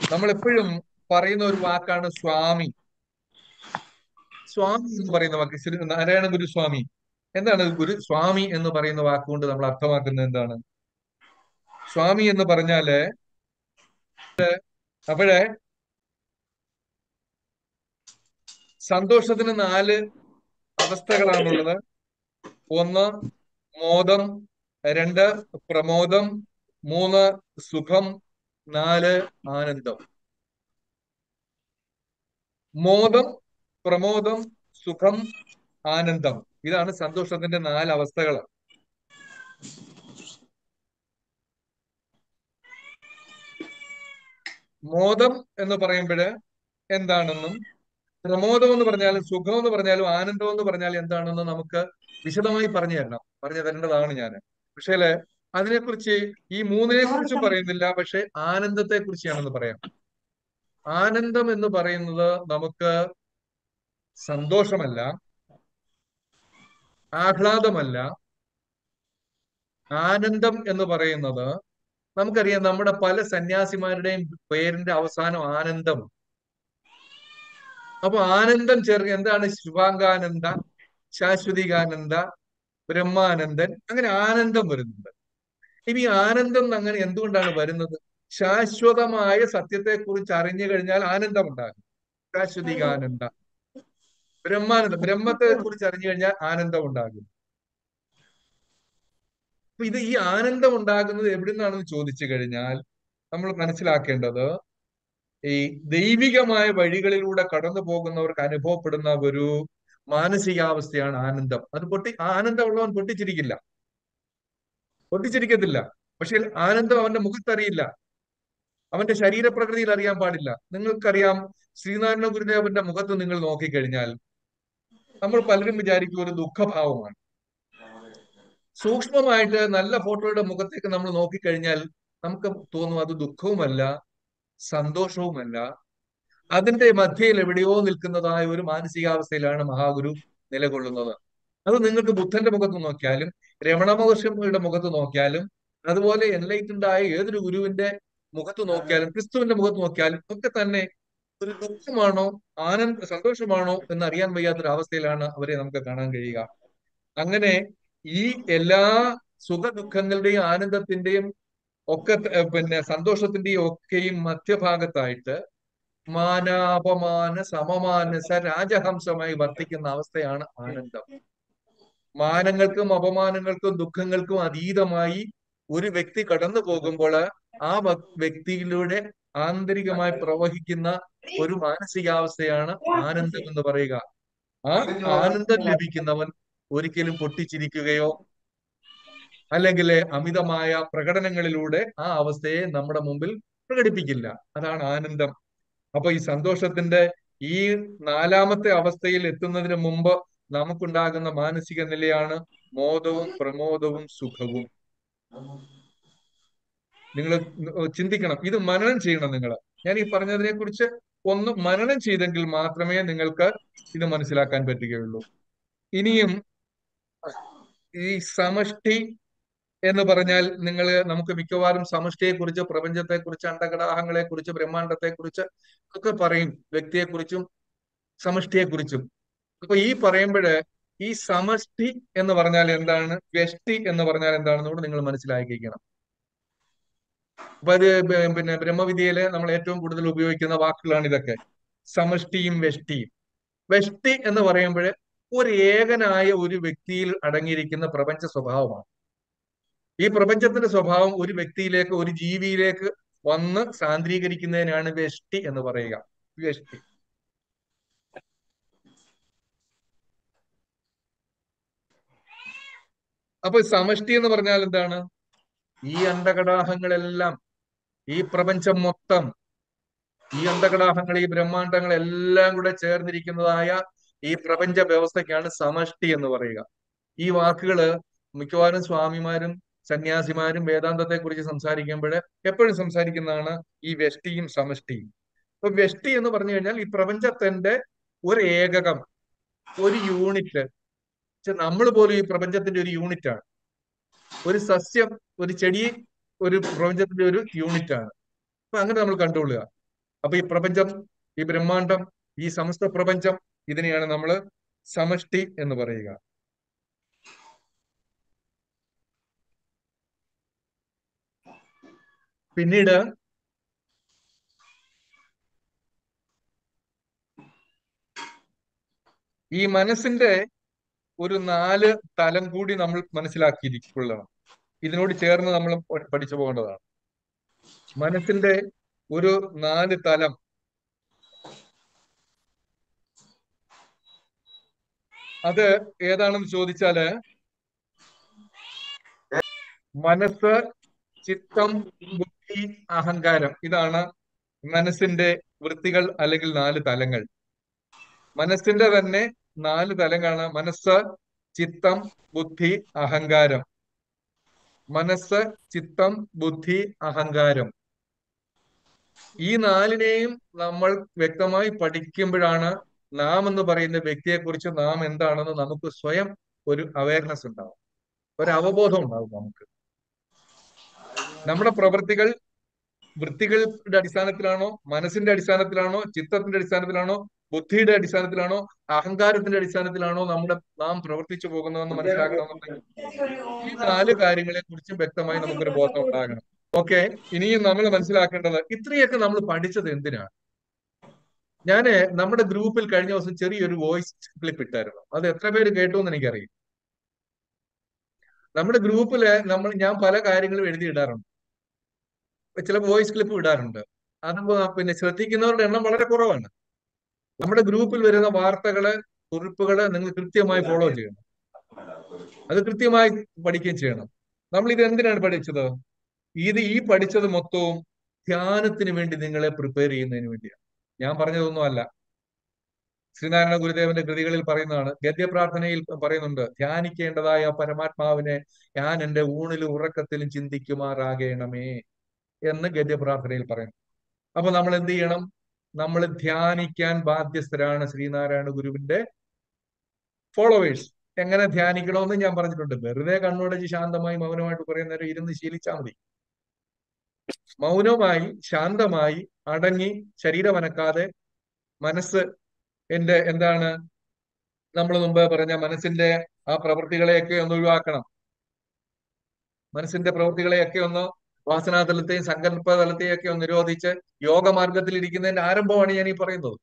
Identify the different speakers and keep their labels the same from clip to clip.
Speaker 1: നമ്മൾ എപ്പോഴും പറയുന്ന ഒരു വാക്കാണ് സ്വാമി സ്വാമി എന്ന് പറയുന്ന വാക്ക് ശ്രീ നാരായണ ഗുരുസ്വാമി എന്താണ് ഗുരു സ്വാമി എന്ന് പറയുന്ന വാക്കുകൊണ്ട് നമ്മൾ അർത്ഥമാക്കുന്നത് എന്താണ് സ്വാമി എന്ന് പറഞ്ഞാല് അപ്പോഴേ സന്തോഷത്തിന് നാല് അവസ്ഥകളാണുള്ളത് ഒന്ന് മോദം രണ്ട് പ്രമോദം മൂന്ന് സുഖം നാല് ആനന്ദം മോദം പ്രമോദം സുഖം ആനന്ദം ഇതാണ് സന്തോഷത്തിന്റെ നാല് അവസ്ഥകൾ മോദം എന്ന് പറയുമ്പോൾ എന്താണെന്നും പ്രമോദം എന്ന് പറഞ്ഞാലും സുഖം എന്ന് പറഞ്ഞാലും ആനന്ദം എന്ന് പറഞ്ഞാലും എന്താണെന്ന് നമുക്ക് വിശദമായി പറഞ്ഞു തരണം പറഞ്ഞു തരേണ്ടതാണ് ഞാൻ പക്ഷേ അതിനെക്കുറിച്ച് ഈ മൂന്നിനെ കുറിച്ചും പറയുന്നില്ല പക്ഷെ ആനന്ദത്തെ കുറിച്ചാണെന്ന് പറയാം ആനന്ദം എന്ന് പറയുന്നത് നമുക്ക് സന്തോഷമല്ല ആഹ്ലാദമല്ല ആനന്ദം എന്ന് പറയുന്നത് നമുക്കറിയാം നമ്മുടെ പല സന്യാസിമാരുടെയും പേരിന്റെ അവസാനം ആനന്ദം അപ്പൊ ആനന്ദം ചെറിയ എന്താണ് ശുഭാംഗാനന്ദ ശാശ്വതികാനന്ദ ബ്രഹ്മാനന്ദൻ അങ്ങനെ ആനന്ദം വരുന്നുണ്ട് ഇനി ഈ ആനന്ദം അങ്ങനെ എന്തുകൊണ്ടാണ് വരുന്നത് ശാശ്വതമായ സത്യത്തെ കുറിച്ച് അറിഞ്ഞു കഴിഞ്ഞാൽ ആനന്ദം ഉണ്ടാകും ശാശ്വതികാനന്ദ ബ്രഹ്മാനന്ദം ബ്രഹ്മത്തെ കുറിച്ച് അറിഞ്ഞു കഴിഞ്ഞാൽ ആനന്ദം ഉണ്ടാകും അപ്പൊ ഇത് ഈ ആനന്ദം ഉണ്ടാകുന്നത് എവിടെ നിന്നാണെന്ന് ചോദിച്ചു കഴിഞ്ഞാൽ നമ്മൾ മനസ്സിലാക്കേണ്ടത് ഈ ദൈവികമായ വഴികളിലൂടെ കടന്നു പോകുന്നവർക്ക് അനുഭവപ്പെടുന്ന ഒരു മാനസികാവസ്ഥയാണ് ആനന്ദം അത് പൊട്ടി ആനന്ദമുള്ളവൻ പൊട്ടിച്ചിരിക്കില്ല പൊട്ടിച്ചിരിക്കത്തില്ല പക്ഷെ ആനന്ദം അവന്റെ മുഖത്തറിയില്ല അവന്റെ ശരീരപ്രകൃതിയിൽ അറിയാൻ പാടില്ല നിങ്ങൾക്കറിയാം ശ്രീനാരായണ ഗുരുദേവന്റെ മുഖത്ത് നിങ്ങൾ നോക്കിക്കഴിഞ്ഞാൽ നമ്മൾ പലരും വിചാരിക്കും ഒരു ദുഃഖഭാവമാണ് സൂക്ഷ്മമായിട്ട് നല്ല ഫോട്ടോയുടെ മുഖത്തേക്ക് നമ്മൾ നോക്കിക്കഴിഞ്ഞാൽ നമുക്ക് തോന്നും അത് ദുഃഖവുമല്ല സന്തോഷവുമല്ല അതിന്റെ മധ്യയിൽ എവിടെയോ നിൽക്കുന്നതായ ഒരു മാനസികാവസ്ഥയിലാണ് മഹാഗുരു നിലകൊള്ളുന്നത് അത് നിങ്ങൾക്ക് ബുദ്ധന്റെ മുഖത്ത് നോക്കിയാലും രമണ മഹർഷിയുടെ മുഖത്ത് നോക്കിയാലും അതുപോലെ എൻലൈറ്റൻഡ് ആയ ഏതൊരു ഗുരുവിന്റെ മുഖത്ത് നോക്കിയാലും ക്രിസ്തുവിന്റെ മുഖത്ത് നോക്കിയാലും ഒക്കെ തന്നെ ഒരു ദുഃഖമാണോ ആനന്ദ സന്തോഷമാണോ എന്ന് അറിയാൻ വയ്യാത്തൊരു അവസ്ഥയിലാണ് അവരെ നമുക്ക് കാണാൻ കഴിയുക അങ്ങനെ ഈ എല്ലാ സുഖ ദുഃഖങ്ങളുടെയും ആനന്ദത്തിന്റെയും ഒക്കെ പിന്നെ സന്തോഷത്തിന്റെയും ഒക്കെയും മധ്യഭാഗത്തായിട്ട് മാനാപമാന സമമാനസ രാജഹംസമായി വർത്തിക്കുന്ന അവസ്ഥയാണ് ആനന്ദം മാനങ്ങൾക്കും അപമാനങ്ങൾക്കും ദുഃഖങ്ങൾക്കും അതീതമായി ഒരു വ്യക്തി കടന്നു പോകുമ്പോൾ ആ വ്യക്തിയിലൂടെ ആന്തരികമായി പ്രവഹിക്കുന്ന ഒരു മാനസികാവസ്ഥയാണ് ആനന്ദം എന്ന് പറയുക ആ ആനന്ദം ലഭിക്കുന്നവൻ ഒരിക്കലും പൊട്ടിച്ചിരിക്കുകയോ അല്ലെങ്കിൽ അമിതമായ പ്രകടനങ്ങളിലൂടെ ആ അവസ്ഥയെ നമ്മുടെ മുമ്പിൽ പ്രകടിപ്പിക്കില്ല അതാണ് ആനന്ദം അപ്പൊ ഈ സന്തോഷത്തിന്റെ ഈ നാലാമത്തെ അവസ്ഥയിൽ എത്തുന്നതിന് മുമ്പ് നമുക്കുണ്ടാകുന്ന മാനസിക നിലയാണ് മോദവും പ്രമോദവും സുഖവും നിങ്ങൾ ചിന്തിക്കണം ഇത് മനനം ചെയ്യണം നിങ്ങൾ ഞാൻ ഈ പറഞ്ഞതിനെ കുറിച്ച് ഒന്ന് മനനം ചെയ്തെങ്കിൽ മാത്രമേ നിങ്ങൾക്ക് ഇത് മനസ്സിലാക്കാൻ പറ്റുകയുള്ളൂ ഇനിയും ഈ സമഷ്ടി എന്ന് പറഞ്ഞാൽ നിങ്ങൾ നമുക്ക് മിക്കവാറും സമഷ്ടിയെ കുറിച്ച് പ്രപഞ്ചത്തെ കുറിച്ച് അണ്ടകടാഹങ്ങളെ കുറിച്ച് ബ്രഹ്മാണ്ടത്തെ കുറിച്ച് ഒക്കെ പറയും വ്യക്തിയെ കുറിച്ചും സമഷ്ടിയെ കുറിച്ചും അപ്പൊ ഈ പറയുമ്പോഴ് ഈ സമഷ്ടി എന്ന് പറഞ്ഞാൽ എന്താണ് വ്യഷ്ടി എന്ന് പറഞ്ഞാൽ എന്താണെന്ന് കൂടെ നിങ്ങൾ മനസ്സിലാക്കിയിരിക്കണം അപ്പൊ അത് പിന്നെ ബ്രഹ്മവിദ്യയില് നമ്മൾ ഏറ്റവും കൂടുതൽ ഉപയോഗിക്കുന്ന വാക്കുകളാണ് ഇതൊക്കെ സമഷ്ടിയും വ്യഷ്ടിയും വ്യഷ്ടി എന്ന് പറയുമ്പോൾ ഒരു ഏകനായ ഒരു വ്യക്തിയിൽ അടങ്ങിയിരിക്കുന്ന പ്രപഞ്ച സ്വഭാവമാണ് ഈ പ്രപഞ്ചത്തിന്റെ സ്വഭാവം ഒരു വ്യക്തിയിലേക്ക് ഒരു ജീവിയിലേക്ക് വന്ന് സാന്ദ്രീകരിക്കുന്നതിനാണ് വ്യഷ്ടി എന്ന് പറയുക വ്യഷ്ടി അപ്പൊ സമഷ്ടി എന്ന് പറഞ്ഞാൽ എന്താണ് ഈ അണ്ടകടാഹങ്ങളെല്ലാം ഈ പ്രപഞ്ചം മൊത്തം ഈ അണ്ടകടാഹങ്ങൾ ഈ ബ്രഹ്മാണ്ടങ്ങൾ എല്ലാം കൂടെ ചേർന്നിരിക്കുന്നതായ ഈ പ്രപഞ്ച വ്യവസ്ഥയ്ക്കാണ് സമഷ്ടി എന്ന് പറയുക ഈ വാക്കുകള് മിക്കവാറും സ്വാമിമാരും സന്യാസിമാരും വേദാന്തത്തെ കുറിച്ച് സംസാരിക്കുമ്പോൾ എപ്പോഴും സംസാരിക്കുന്നതാണ് ഈ വ്യഷ്ടിയും സമഷ്ടിയും അപ്പൊ വ്യഷ്ടി എന്ന് പറഞ്ഞു കഴിഞ്ഞാൽ ഈ പ്രപഞ്ചത്തിന്റെ ഒരു ഏകകം ഒരു യൂണിറ്റ് നമ്മൾ പോലും ഈ പ്രപഞ്ചത്തിന്റെ ഒരു യൂണിറ്റ് ആണ് ഒരു സസ്യം ഒരു ചെടി ഒരു പ്രപഞ്ചത്തിന്റെ ഒരു യൂണിറ്റ് ആണ് അപ്പൊ അങ്ങനെ നമ്മൾ കണ്ടുകൊള്ളുക അപ്പൊ ഈ പ്രപഞ്ചം ഈ ബ്രഹ്മാണ്ടം ഈ സമസ്ത പ്രപഞ്ചം ഇതിനെയാണ് നമ്മൾ സമഷ്ടി എന്ന് പറയുക പിന്നീട് ഈ മനസ്സിന്റെ ഒരു നാല് തലം കൂടി നമ്മൾ മനസ്സിലാക്കിയിരിക്കൊള്ളണം ഇതിനോട് ചേർന്ന് നമ്മൾ പ- പഠിച്ചു പോകേണ്ടതാണ് മനസ്സിന്റെ ഒരു നാല് തലം അത് ഏതാണെന്ന് ചോദിച്ചാല് മനസ്സ് ചിത്തം ബുദ്ധി അഹങ്കാരം ഇതാണ് മനസ്സിന്റെ വൃത്തികൾ അല്ലെങ്കിൽ നാല് തലങ്ങൾ മനസ്സിന്റെ തന്നെ നാല് തലങ്ങളാണ് മനസ്സ് ചിത്തം ബുദ്ധി അഹങ്കാരം മനസ്സ് ചിത്തം ബുദ്ധി അഹങ്കാരം ഈ നാലിനെയും നമ്മൾ വ്യക്തമായി പഠിക്കുമ്പോഴാണ് നാം എന്ന് പറയുന്ന വ്യക്തിയെക്കുറിച്ച് നാം എന്താണെന്ന് നമുക്ക് സ്വയം ഒരു അവയർനെസ് ഉണ്ടാവും ഒരു അവബോധം ഉണ്ടാവും നമുക്ക് നമ്മുടെ പ്രവൃത്തികൾ വൃത്തികളുടെ അടിസ്ഥാനത്തിലാണോ മനസ്സിന്റെ അടിസ്ഥാനത്തിലാണോ ചിത്തത്തിന്റെ അടിസ്ഥാനത്തിലാണോ ബുദ്ധിയുടെ അടിസ്ഥാനത്തിലാണോ അഹങ്കാരത്തിന്റെ അടിസ്ഥാനത്തിലാണോ നമ്മുടെ നാം പ്രവർത്തിച്ചു പോകുന്നതെന്ന് മനസ്സിലാക്കണമെന്നുണ്ടെങ്കിൽ ഈ നാല് കാര്യങ്ങളെ കുറിച്ചും വ്യക്തമായി നമുക്കൊരു ബോധം ഉണ്ടാകണം ഓക്കെ ഇനിയും നമ്മൾ മനസ്സിലാക്കേണ്ടത് ഇത്രയൊക്കെ നമ്മൾ പഠിച്ചത് എന്തിനാണ് ഞാന് നമ്മുടെ ഗ്രൂപ്പിൽ കഴിഞ്ഞ ദിവസം ചെറിയൊരു വോയിസ് ക്ലിപ്പ് ഇട്ടായിരുന്നു അത് എത്ര പേര് കേട്ടു എന്ന് എനിക്കറിയില്ല നമ്മുടെ ഗ്രൂപ്പില് നമ്മൾ ഞാൻ പല കാര്യങ്ങളും എഴുതി ഇടാറുണ്ട് ചില വോയിസ് ക്ലിപ്പ് ഇടാറുണ്ട് അത് പിന്നെ ശ്രദ്ധിക്കുന്നവരുടെ എണ്ണം വളരെ കുറവാണ് നമ്മുടെ ഗ്രൂപ്പിൽ വരുന്ന വാർത്തകള് കുറിപ്പുകള് നിങ്ങൾ കൃത്യമായി ഫോളോ ചെയ്യണം അത് കൃത്യമായി പഠിക്കുകയും ചെയ്യണം നമ്മൾ ഇത് എന്തിനാണ് പഠിച്ചത് ഇത് ഈ പഠിച്ചത് മൊത്തവും ധ്യാനത്തിന് വേണ്ടി നിങ്ങളെ പ്രിപ്പയർ ചെയ്യുന്നതിന് വേണ്ടിയാണ് ഞാൻ പറഞ്ഞതൊന്നും അല്ല ശ്രീനാരായണ ഗുരുദേവന്റെ കൃതികളിൽ പറയുന്നതാണ് ഗദ്യപ്രാർത്ഥനയിൽ പറയുന്നുണ്ട് ധ്യാനിക്കേണ്ടതായ പരമാത്മാവിനെ ഞാൻ എന്റെ ഊണിലും ഉറക്കത്തിലും ചിന്തിക്കുമാറാകണമേ എന്ന് ഗദ്യപ്രാർത്ഥനയിൽ പറയുന്നു അപ്പൊ നമ്മൾ എന്ത് ചെയ്യണം നമ്മൾ ധ്യാനിക്കാൻ ബാധ്യസ്ഥരാണ് ശ്രീനാരായണ ഗുരുവിന്റെ ഫോളോവേഴ്സ് എങ്ങനെ ധ്യാനിക്കണമെന്ന് ഞാൻ പറഞ്ഞിട്ടുണ്ട് വെറുതെ കണ്ണുടച്ച് ശാന്തമായി മൗനമായിട്ട് കുറെ നേരം ഇരുന്ന് ശീലിച്ചാൽ മതി മൗനമായി ശാന്തമായി അടങ്ങി ശരീരം അനക്കാതെ മനസ്സ് എന്റെ എന്താണ് നമ്മൾ മുമ്പ് പറഞ്ഞ മനസ്സിന്റെ ആ പ്രവൃത്തികളെയൊക്കെ ഒന്ന് ഒഴിവാക്കണം മനസ്സിന്റെ പ്രവൃത്തികളെയൊക്കെ ഒന്ന് വാസനാതലത്തെയും സങ്കല്പ തലത്തെയും ഒക്കെ ഒന്ന് നിരോധിച്ച് യോഗമാർഗത്തിൽ ഇരിക്കുന്നതിന്റെ ആരംഭമാണ് ഞാൻ ഈ പറയുന്നത്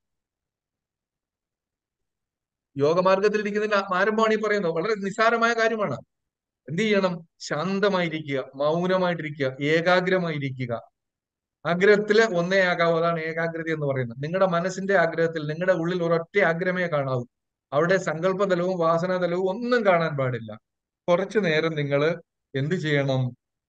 Speaker 1: യോഗമാർഗത്തിൽ ഇരിക്കുന്നതിന്റെ ആരംഭമാണ് ഈ പറയുന്നത് വളരെ നിസ്സാരമായ കാര്യമാണ് എന്ത് ചെയ്യണം ശാന്തമായിരിക്കുക മൗനമായിട്ടിരിക്കുക ഏകാഗ്രമായിരിക്കുക ആഗ്രഹത്തില് ഒന്നേ ആകാവൂ അതാണ് ഏകാഗ്രത എന്ന് പറയുന്നത് നിങ്ങളുടെ മനസ്സിന്റെ ആഗ്രഹത്തിൽ നിങ്ങളുടെ ഉള്ളിൽ ഒരൊറ്റ ആഗ്രഹമേ കാണാവൂ അവിടെ സങ്കല്പതലവും വാസനാതലവും ഒന്നും കാണാൻ പാടില്ല കുറച്ചു നേരം നിങ്ങൾ എന്ത് ചെയ്യണം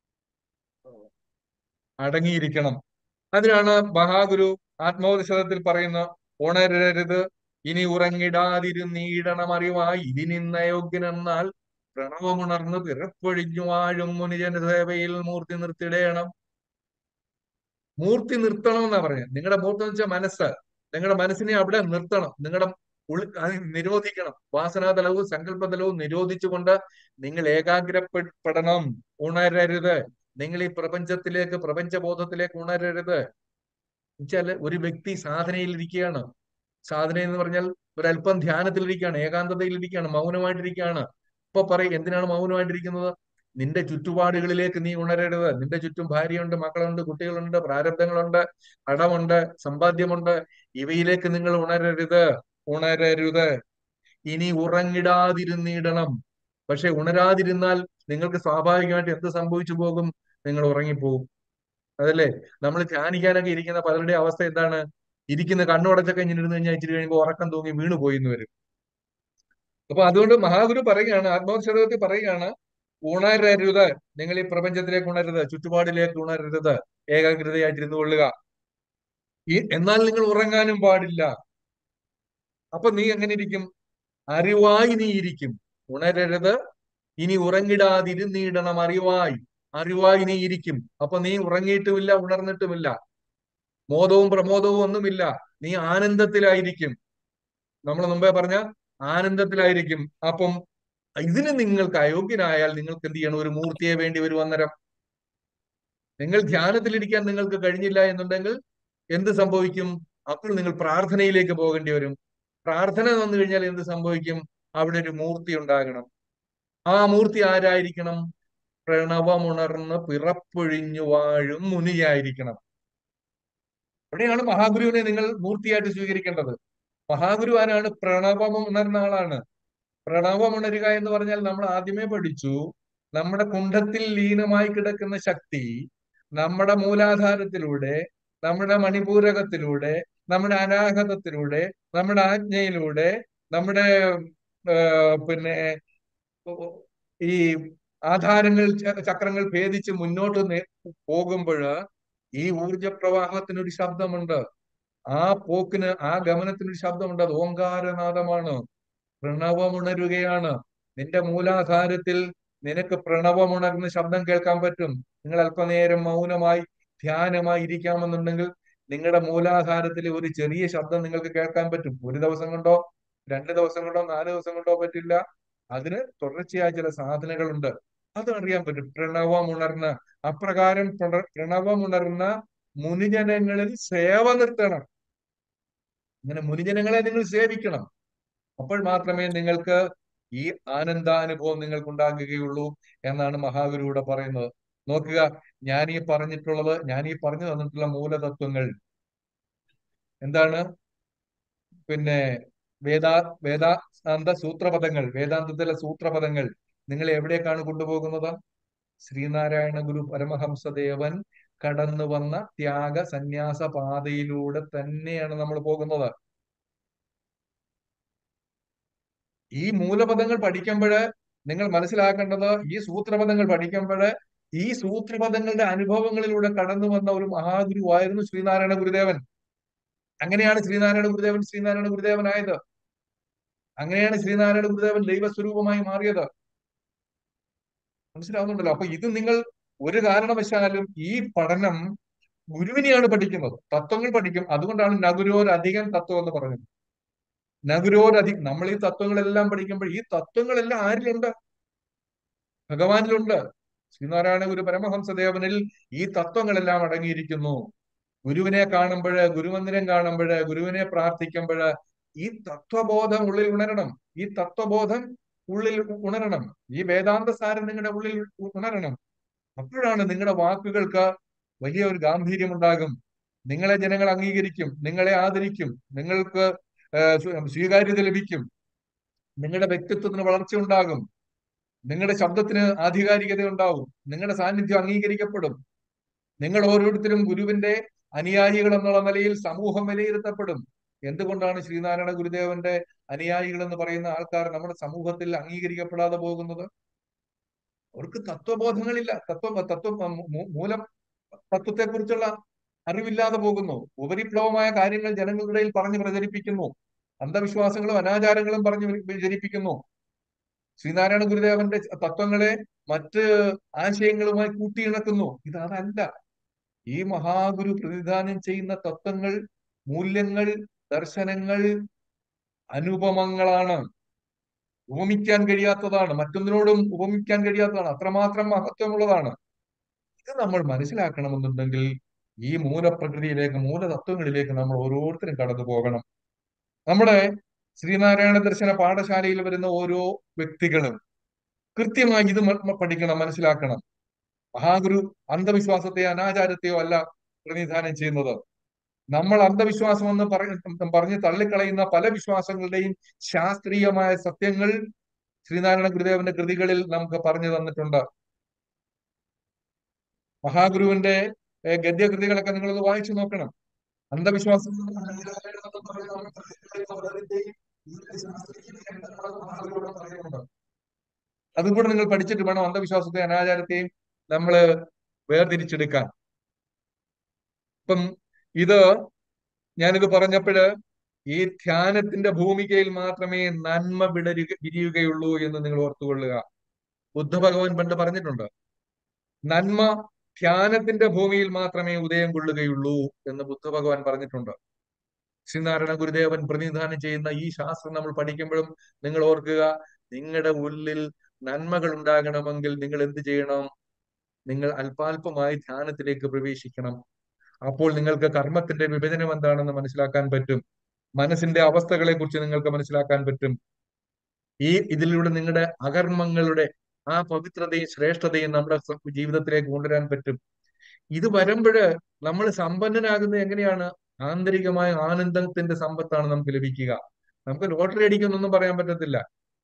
Speaker 1: അടങ്ങിയിരിക്കണം അതിനാണ് മഹാഗുരു ആത്മോപനിഷത്തിൽ പറയുന്ന ഉണരരുത് ഇനി ഉറങ്ങിടാതിരുന്നീടണം അറിവായി ഇതിനിന്ന യോഗ്യനെന്നാൽ പ്രണവമുണർന്ന് പിറപ്പൊഴിഞ്ഞു വാഴും മുനിജന സേവയിൽ മൂർത്തി നിർത്തിടേണം മൂർത്തി നിർത്തണം എന്നാ പറഞ്ഞത് നിങ്ങളുടെ മൂർത്തി എന്ന് വെച്ചാൽ മനസ്സ് നിങ്ങളുടെ മനസ്സിനെ അവിടെ നിർത്തണം നിങ്ങളുടെ ഉള്ളിൽ അത് നിരോധിക്കണം വാസനാതലവും സങ്കല്പതലവും നിരോധിച്ചുകൊണ്ട് നിങ്ങൾ ഏകാഗ്രപ്പെടണം ഉണരരുത് നിങ്ങൾ ഈ പ്രപഞ്ചത്തിലേക്ക് പ്രപഞ്ചബോധത്തിലേക്ക് ഉണരരുത് എന്നുവെച്ചാല് ഒരു വ്യക്തി സാധനയിൽ ഇരിക്കുകയാണ് സാധന എന്ന് പറഞ്ഞാൽ ഒരല്പം ധ്യാനത്തിലിരിക്കുകയാണ് ഏകാന്തതയിലിരിക്കുകയാണ് മൗനമായിട്ടിരിക്കുകയാണ് ഇപ്പൊ പറയും എന്തിനാണ് മൗനമായിട്ടിരിക്കുന്നത് നിന്റെ ചുറ്റുപാടുകളിലേക്ക് നീ ഉണരരുത് നിന്റെ ചുറ്റും ഭാര്യയുണ്ട് മക്കളുണ്ട് കുട്ടികളുണ്ട് പ്രാരബ്ധങ്ങളുണ്ട് കടമുണ്ട് സമ്പാദ്യമുണ്ട് ഇവയിലേക്ക് നിങ്ങൾ ഉണരരുത് ഉണരരുത് ഇനി ഉറങ്ങിടാതിരുന്നിടണം പക്ഷെ ഉണരാതിരുന്നാൽ നിങ്ങൾക്ക് സ്വാഭാവികമായിട്ട് എന്ത് സംഭവിച്ചു പോകും നിങ്ങൾ ഉറങ്ങിപ്പോകും അതല്ലേ നമ്മൾ ധ്യാനിക്കാനൊക്കെ ഇരിക്കുന്ന പലരുടെ അവസ്ഥ എന്താണ് ഇരിക്കുന്ന കണ്ണുടച്ചൊക്കെ ഇങ്ങനെ ഇരുന്ന് കഴിഞ്ഞാൽ ഇച്ചിരി കഴിയുമ്പോൾ ഉറക്കം തൂങ്ങി വീണു പോയി എന്ന് വരും അപ്പൊ അതുകൊണ്ട് മഹാഗുരു പറയുകയാണ് ആത്മോത്സവത്തിൽ പറയുകയാണ് ഉണരരുത് നിങ്ങൾ ഈ പ്രപഞ്ചത്തിലേക്ക് ഉണരരുത് ചുറ്റുപാടിലേക്ക് ഉണരരുത് ഏകാഗ്രതയായിട്ടിരുന്നു കൊള്ളുക ഈ എന്നാൽ നിങ്ങൾ ഉറങ്ങാനും പാടില്ല അപ്പൊ നീ എങ്ങനെ ഇരിക്കും അറിവായി നീ ഇരിക്കും ഉണരരുത് ഇനി ഉറങ്ങിടാതിരുന്നിടണം അറിവായി അറിവായി നീ ഇരിക്കും അപ്പൊ നീ ഉറങ്ങിയിട്ടുമില്ല ഉണർന്നിട്ടുമില്ല മോദവും പ്രമോദവും ഒന്നുമില്ല നീ ആനന്ദത്തിലായിരിക്കും നമ്മൾ മുമ്പേ പറഞ്ഞ ആനന്ദത്തിലായിരിക്കും അപ്പം ഇതിന് നിങ്ങൾക്ക് അയോഗ്യനായാൽ നിങ്ങൾക്ക് എന്ത് ചെയ്യണം ഒരു മൂർത്തിയെ വേണ്ടി വരും അന്നേരം നിങ്ങൾ ധ്യാനത്തിലിരിക്കാൻ നിങ്ങൾക്ക് കഴിഞ്ഞില്ല എന്നുണ്ടെങ്കിൽ എന്ത് സംഭവിക്കും അപ്പോൾ നിങ്ങൾ പ്രാർത്ഥനയിലേക്ക് പോകേണ്ടി വരും പ്രാർത്ഥന വന്നു കഴിഞ്ഞാൽ എന്ത് സംഭവിക്കും അവിടെ ഒരു മൂർത്തി ഉണ്ടാകണം ആ മൂർത്തി ആരായിരിക്കണം പ്രണവമുണർന്ന് പിറപ്പൊഴിഞ്ഞു വാഴും മുനിയായിരിക്കണം അവിടെയാണ് മഹാഗുരുവിനെ നിങ്ങൾ മൂർത്തിയായിട്ട് സ്വീകരിക്കേണ്ടത് മഹാഗുരു ആരാണ് പ്രണവം ഉണർന്ന ആളാണ് പ്രണവം ഉണരുക എന്ന് പറഞ്ഞാൽ നമ്മൾ ആദ്യമേ പഠിച്ചു നമ്മുടെ കുണ്ഠത്തിൽ ലീനമായി കിടക്കുന്ന ശക്തി നമ്മുടെ മൂലാധാരത്തിലൂടെ നമ്മുടെ മണിപൂരകത്തിലൂടെ നമ്മുടെ അനാഹതത്തിലൂടെ നമ്മുടെ ആജ്ഞയിലൂടെ നമ്മുടെ പിന്നെ ഈ ആധാരങ്ങൾ ചക്രങ്ങൾ ഭേദിച്ച് മുന്നോട്ട് പോകുമ്പോൾ ഈ ഊർജ പ്രവാഹത്തിനൊരു ശബ്ദമുണ്ട് ആ പോക്കിന് ആ ഗമനത്തിനൊരു ശബ്ദമുണ്ട് അത് ഓങ്കാരനാദമാണ് പ്രണവമുണരുകയാണ് നിന്റെ മൂലാധാരത്തിൽ നിനക്ക് പ്രണവമുണർന്ന് ശബ്ദം കേൾക്കാൻ പറ്റും നിങ്ങൾ അല്പനേരം മൗനമായി ധ്യാനമായി ഇരിക്കാമെന്നുണ്ടെങ്കിൽ നിങ്ങളുടെ മൂലാധാരത്തിൽ ഒരു ചെറിയ ശബ്ദം നിങ്ങൾക്ക് കേൾക്കാൻ പറ്റും ഒരു ദിവസം കൊണ്ടോ രണ്ട് ദിവസം കൊണ്ടോ നാല് ദിവസം കൊണ്ടോ പറ്റില്ല അതിന് തുടർച്ചയായ ചില സാധനകളുണ്ട് അത് അറിയാൻ പറ്റും പ്രണവമുണർന്ന അപ്രകാരം പ്രണവമുണർന്ന മുനിജനങ്ങളിൽ സേവ നിർത്തണം ഇങ്ങനെ മുനിജനങ്ങളെ നിങ്ങൾ സേവിക്കണം അപ്പോൾ മാത്രമേ നിങ്ങൾക്ക് ഈ ആനന്ദാനുഭവം നിങ്ങൾക്ക് ഉണ്ടാകുകയുള്ളൂ എന്നാണ് മഹാഗുരുവിടെ പറയുന്നത് നോക്കുക ഞാൻ ഈ പറഞ്ഞിട്ടുള്ളത് ഞാൻ ഈ പറഞ്ഞു തന്നിട്ടുള്ള മൂലതത്വങ്ങൾ എന്താണ് പിന്നെ വേദാ വേദാന്ത സൂത്രപദങ്ങൾ വേദാന്തത്തിലെ സൂത്രപദങ്ങൾ നിങ്ങൾ എവിടേക്കാണ് കൊണ്ടുപോകുന്നത് ശ്രീനാരായണ ഗുരു പരമഹംസദേവൻ കടന്നു വന്ന ത്യാഗ സന്യാസ പാതയിലൂടെ തന്നെയാണ് നമ്മൾ പോകുന്നത് ഈ മൂലപദങ്ങൾ പഠിക്കുമ്പോൾ നിങ്ങൾ മനസ്സിലാക്കേണ്ടത് ഈ സൂത്രപദങ്ങൾ പഠിക്കുമ്പോൾ ഈ സൂത്രപദങ്ങളുടെ അനുഭവങ്ങളിലൂടെ കടന്നു വന്ന ഒരു മഹാഗുരുവായിരുന്നു ശ്രീനാരായണ ഗുരുദേവൻ അങ്ങനെയാണ് ശ്രീനാരായണ ഗുരുദേവൻ ശ്രീനാരായണ ഗുരുദേവനായത് അങ്ങനെയാണ് ശ്രീനാരായണ ഗുരുദേവൻ ദൈവസ്വരൂപമായി മാറിയത് മനസ്സിലാവുന്നുണ്ടല്ലോ അപ്പൊ ഇത് നിങ്ങൾ ഒരു കാരണവശാലും ഈ പഠനം ഗുരുവിനെയാണ് പഠിക്കുന്നത് തത്വങ്ങൾ പഠിക്കും അതുകൊണ്ടാണ് നഗുരോരധികം തത്വം എന്ന് പറഞ്ഞത് നഗുരോരധികം നമ്മൾ ഈ തത്വങ്ങളെല്ലാം പഠിക്കുമ്പോൾ ഈ തത്വങ്ങളെല്ലാം ആരിലുണ്ട് ഭഗവാനിലുണ്ട് ശ്രീനാരായണ ഗുരു പരമഹംസദേവനിൽ ഈ തത്വങ്ങളെല്ലാം അടങ്ങിയിരിക്കുന്നു ഗുരുവിനെ കാണുമ്പോൾ ഗുരുമന്ദിരം കാണുമ്പോൾ ഗുരുവിനെ പ്രാർത്ഥിക്കുമ്പോൾ ഈ തത്വബോധം ഉള്ളിൽ ഉണരണം ഈ തത്വബോധം ഉള്ളിൽ ഉണരണം ഈ വേദാന്ത സാരം നിങ്ങളുടെ ഉള്ളിൽ ഉണരണം അപ്പോഴാണ് നിങ്ങളുടെ വാക്കുകൾക്ക് വലിയ ഒരു ഗാംഭീര്യം ഉണ്ടാകും നിങ്ങളെ ജനങ്ങൾ അംഗീകരിക്കും നിങ്ങളെ ആദരിക്കും നിങ്ങൾക്ക് സ്വീകാര്യത ലഭിക്കും നിങ്ങളുടെ വ്യക്തിത്വത്തിന് വളർച്ച ഉണ്ടാകും നിങ്ങളുടെ ശബ്ദത്തിന് ആധികാരികത ഉണ്ടാവും നിങ്ങളുടെ സാന്നിധ്യം അംഗീകരിക്കപ്പെടും നിങ്ങൾ ഓരോരുത്തരും ഗുരുവിന്റെ അനുയായികൾ എന്നുള്ള നിലയിൽ സമൂഹം വിലയിരുത്തപ്പെടും എന്തുകൊണ്ടാണ് ശ്രീനാരായണ ഗുരുദേവന്റെ അനുയായികൾ എന്ന് പറയുന്ന ആൾക്കാർ നമ്മുടെ സമൂഹത്തിൽ അംഗീകരിക്കപ്പെടാതെ പോകുന്നത് അവർക്ക് തത്വബോധങ്ങളില്ല തത്വ തത്വ മൂലം തത്വത്തെക്കുറിച്ചുള്ള അറിവില്ലാതെ പോകുന്നു ഉപരിപ്ലവമായ കാര്യങ്ങൾ ജനങ്ങളുടെ ഇടയിൽ പറഞ്ഞു പ്രചരിപ്പിക്കുന്നു അന്ധവിശ്വാസങ്ങളും അനാചാരങ്ങളും പറഞ്ഞു പ്രചരിപ്പിക്കുന്നു ശ്രീനാരായണ ഗുരുദേവന്റെ തത്വങ്ങളെ മറ്റ് ആശയങ്ങളുമായി കൂട്ടിയിണക്കുന്നു ഇത് അതല്ല ഈ മഹാഗുരു പ്രതിദാനം ചെയ്യുന്ന തത്വങ്ങൾ മൂല്യങ്ങൾ ദർശനങ്ങൾ അനുപമങ്ങളാണ് ഉപമിക്കാൻ കഴിയാത്തതാണ് മറ്റൊന്നിനോടും ഉപമിക്കാൻ കഴിയാത്തതാണ് അത്രമാത്രം മഹത്വമുള്ളതാണ് ഇത് നമ്മൾ മനസ്സിലാക്കണമെന്നുണ്ടെങ്കിൽ ഈ മൂലപ്രകൃതിയിലേക്ക് മൂലതത്വങ്ങളിലേക്ക് നമ്മൾ ഓരോരുത്തരും കടന്നു പോകണം നമ്മുടെ ശ്രീനാരായണ ദർശന പാഠശാലയിൽ വരുന്ന ഓരോ വ്യക്തികളും കൃത്യമായി ഇത് പഠിക്കണം മനസ്സിലാക്കണം മഹാഗുരു അന്ധവിശ്വാസത്തെയോ അനാചാരത്തെയോ അല്ല പ്രതിനിധാനം ചെയ്യുന്നത് നമ്മൾ അന്ധവിശ്വാസം എന്ന് പറഞ്ഞ് പറഞ്ഞ് തള്ളിക്കളയുന്ന പല വിശ്വാസങ്ങളുടെയും ശാസ്ത്രീയമായ സത്യങ്ങൾ ശ്രീനാരായണ ഗുരുദേവന്റെ കൃതികളിൽ നമുക്ക് പറഞ്ഞു തന്നിട്ടുണ്ട് മഹാഗുരുവിന്റെ ഗദ്യകൃതികളൊക്കെ നിങ്ങളത് വായിച്ചു നോക്കണം അന്ധവിശ്വാസം അതും കൂടെ നിങ്ങൾ പഠിച്ചിട്ട് വേണം അന്ധവിശ്വാസത്തെ അനാചാരത്തെയും നമ്മൾ വേർതിരിച്ചെടുക്കാൻ ഇപ്പം ഇത് ഞാനിത് പറഞ്ഞപ്പോഴ് ഈ ധ്യാനത്തിന്റെ ഭൂമികയിൽ മാത്രമേ നന്മ വിടരുക വിരിയുകയുള്ളൂ എന്ന് നിങ്ങൾ ഓർത്തുകൊള്ളുക ബുദ്ധ ഭഗവാൻ പണ്ട് പറഞ്ഞിട്ടുണ്ട് നന്മ ധ്യാനത്തിന്റെ ഭൂമിയിൽ മാത്രമേ ഉദയം കൊള്ളുകയുള്ളൂ എന്ന് ബുദ്ധ ഭഗവാൻ പറഞ്ഞിട്ടുണ്ട് ശ്രീനാരായണ ഗുരുദേവൻ പ്രതിനിധാനം ചെയ്യുന്ന ഈ ശാസ്ത്രം നമ്മൾ പഠിക്കുമ്പോഴും നിങ്ങൾ ഓർക്കുക നിങ്ങളുടെ ഉള്ളിൽ നന്മകൾ ഉണ്ടാകണമെങ്കിൽ നിങ്ങൾ എന്ത് ചെയ്യണം നിങ്ങൾ അല്പാൽപമായി ധ്യാനത്തിലേക്ക് പ്രവേശിക്കണം അപ്പോൾ നിങ്ങൾക്ക് കർമ്മത്തിന്റെ വിഭജനം എന്താണെന്ന് മനസ്സിലാക്കാൻ പറ്റും മനസ്സിന്റെ അവസ്ഥകളെ കുറിച്ച് നിങ്ങൾക്ക് മനസ്സിലാക്കാൻ പറ്റും ഈ ഇതിലൂടെ നിങ്ങളുടെ അകർമ്മങ്ങളുടെ ആ പവിത്രതയും ശ്രേഷ്ഠതയും നമ്മുടെ സ- ജീവിതത്തിലേക്ക് കൊണ്ടുവരാൻ പറ്റും ഇത് വരുമ്പോഴ് നമ്മൾ സമ്പന്നനാകുന്നത് എങ്ങനെയാണ് ആന്തരികമായ ആനന്ദത്തിന്റെ സമ്പത്താണ് നമുക്ക് ലഭിക്കുക നമുക്ക് ലോട്ടറി അടിക്കുന്നൊന്നും പറയാൻ പറ്റത്തില്ല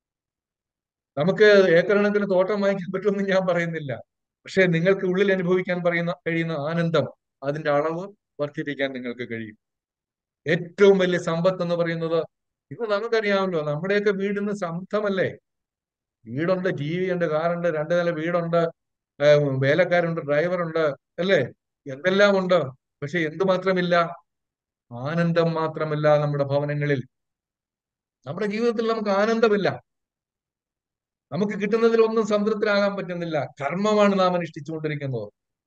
Speaker 1: നമുക്ക് ഏക്കർ കണക്കിന് തോട്ടം വാങ്ങിക്കാൻ പറ്റുമെന്ന് ഞാൻ പറയുന്നില്ല പക്ഷെ നിങ്ങൾക്ക് ഉള്ളിൽ അനുഭവിക്കാൻ പറയുന്ന കഴിയുന്ന ആനന്ദം അതിന്റെ അളവ് വർദ്ധിപ്പിക്കാൻ നിങ്ങൾക്ക് കഴിയും ഏറ്റവും വലിയ സമ്പത്ത് എന്ന് പറയുന്നത് ഇന്ന് നമുക്കറിയാമല്ലോ നമ്മുടെയൊക്കെ വീടിന്ന് സമൃദ്ധമല്ലേ വീടുണ്ട് ടി വി ഉണ്ട് കാറുണ്ട് രണ്ടു നില വീടുണ്ട് ഏഹ് വേലക്കാരുണ്ട് ഡ്രൈവറുണ്ട് അല്ലേ എന്തെല്ലാം ഉണ്ട് പക്ഷെ എന്തു മാത്രമില്ല ആനന്ദം മാത്രമല്ല നമ്മുടെ ഭവനങ്ങളിൽ നമ്മുടെ ജീവിതത്തിൽ നമുക്ക് ആനന്ദമില്ല നമുക്ക് കിട്ടുന്നതിൽ ഒന്നും സംതൃപ്തരാകാൻ പറ്റുന്നില്ല കർമ്മമാണ് നാം അനുഷ്ഠിച്ചുകൊണ്ടിരിക്കുന്നത്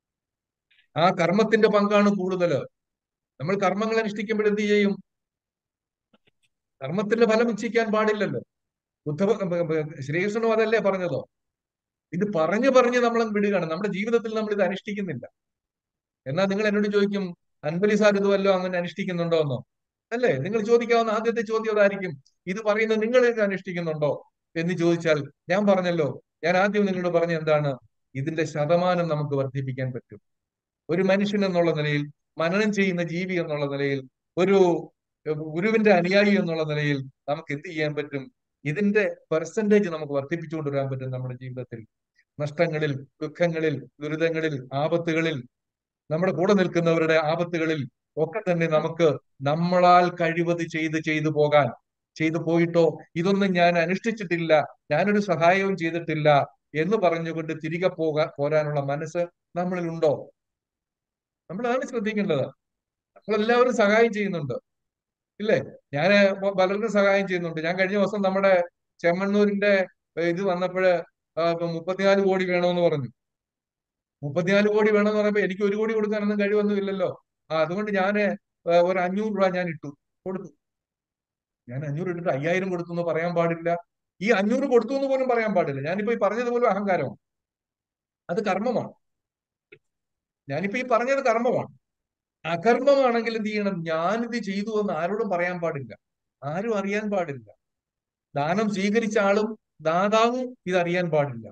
Speaker 1: ആ കർമ്മത്തിന്റെ പങ്കാണ് കൂടുതൽ നമ്മൾ കർമ്മങ്ങൾ അനുഷ്ഠിക്കുമ്പോൾ എന്ത് ചെയ്യും കർമ്മത്തിന്റെ ഫലം ഇച്ഛിക്കാൻ പാടില്ലല്ലോ ബുദ്ധ ശ്രീകൃഷ്ണനും അതല്ലേ പറഞ്ഞതോ ഇത് പറഞ്ഞു പറഞ്ഞ് നമ്മൾ വിടുകയാണ് നമ്മുടെ ജീവിതത്തിൽ നമ്മൾ ഇത് അനുഷ്ഠിക്കുന്നില്ല എന്നാൽ നിങ്ങൾ എന്നോട് ചോദിക്കും അൻപലി സാർ ഇത് വല്ലോ അങ്ങനെ അനുഷ്ഠിക്കുന്നുണ്ടോ എന്നോ അല്ലേ നിങ്ങൾ ചോദിക്കാവുന്ന ആദ്യത്തെ ചോദ്യം അതായിരിക്കും ഇത് പറയുന്നത് നിങ്ങൾ ഇത് അനുഷ്ഠിക്കുന്നുണ്ടോ എന്ന് ചോദിച്ചാൽ ഞാൻ പറഞ്ഞല്ലോ ഞാൻ ആദ്യം നിങ്ങളോട് പറഞ്ഞ എന്താണ് ഇതിന്റെ ശതമാനം നമുക്ക് വർദ്ധിപ്പിക്കാൻ പറ്റും ഒരു മനുഷ്യൻ എന്നുള്ള നിലയിൽ മനനം ചെയ്യുന്ന ജീവി എന്നുള്ള നിലയിൽ ഒരു ഗുരുവിന്റെ അനുയായി എന്നുള്ള നിലയിൽ നമുക്ക് എന്ത് ചെയ്യാൻ പറ്റും ഇതിന്റെ പെർസെന്റേജ് നമുക്ക് വർദ്ധിപ്പിച്ചുകൊണ്ട് വരാൻ പറ്റും നമ്മുടെ ജീവിതത്തിൽ നഷ്ടങ്ങളിൽ ദുഃഖങ്ങളിൽ ദുരിതങ്ങളിൽ ആപത്തുകളിൽ നമ്മുടെ കൂടെ നിൽക്കുന്നവരുടെ ആപത്തുകളിൽ ഒക്കെ തന്നെ നമുക്ക് നമ്മളാൽ കഴിവത് ചെയ്ത് ചെയ്തു പോകാൻ ചെയ്തു പോയിട്ടോ ഇതൊന്നും ഞാൻ അനുഷ്ഠിച്ചിട്ടില്ല ഞാനൊരു സഹായവും ചെയ്തിട്ടില്ല എന്ന് പറഞ്ഞുകൊണ്ട് തിരികെ പോകാൻ പോരാനുള്ള മനസ്സ് നമ്മളിൽ ഉണ്ടോ നമ്മളാണ് ശ്രദ്ധിക്കേണ്ടത് നമ്മളെല്ലാവരും സഹായം ചെയ്യുന്നുണ്ട് ഇല്ലേ ഞാൻ പലർക്കും സഹായം ചെയ്യുന്നുണ്ട് ഞാൻ കഴിഞ്ഞ ദിവസം നമ്മുടെ ചെമ്മണ്ണൂരിന്റെ ഇത് വന്നപ്പോഴ് മുപ്പത്തിനാല് കോടി വേണമെന്ന് പറഞ്ഞു മുപ്പത്തിനാല് കോടി വേണമെന്ന് പറഞ്ഞപ്പോ എനിക്ക് ഒരു കോടി കൊടുക്കാനൊന്നും കഴിവൊന്നും ഇല്ലല്ലോ ആ അതുകൊണ്ട് ഞാൻ ഒരു അഞ്ഞൂറ് രൂപ ഞാൻ ഇട്ടു കൊടുത്തു ഞാൻ അഞ്ഞൂറ് ഇട്ടിട്ട് അയ്യായിരം കൊടുത്തു എന്ന് പറയാൻ പാടില്ല ഈ അഞ്ഞൂറ് കൊടുത്തു എന്ന് പോലും പറയാൻ പാടില്ല ഞാനിപ്പോ ഈ പറഞ്ഞത് പോലും അഹങ്കാരമാണ് അത് കർമ്മമാണ് ഞാനിപ്പോ ഈ പറഞ്ഞത് കർമ്മമാണ് അകർമ്മമാണെങ്കിൽ എന്ത് ചെയ്യണം ഞാനിത് ചെയ്തു എന്ന് ആരോടും പറയാൻ പാടില്ല ആരും അറിയാൻ പാടില്ല ദാനം സ്വീകരിച്ച ആളും ദാതാവും ഇതറിയാൻ പാടില്ല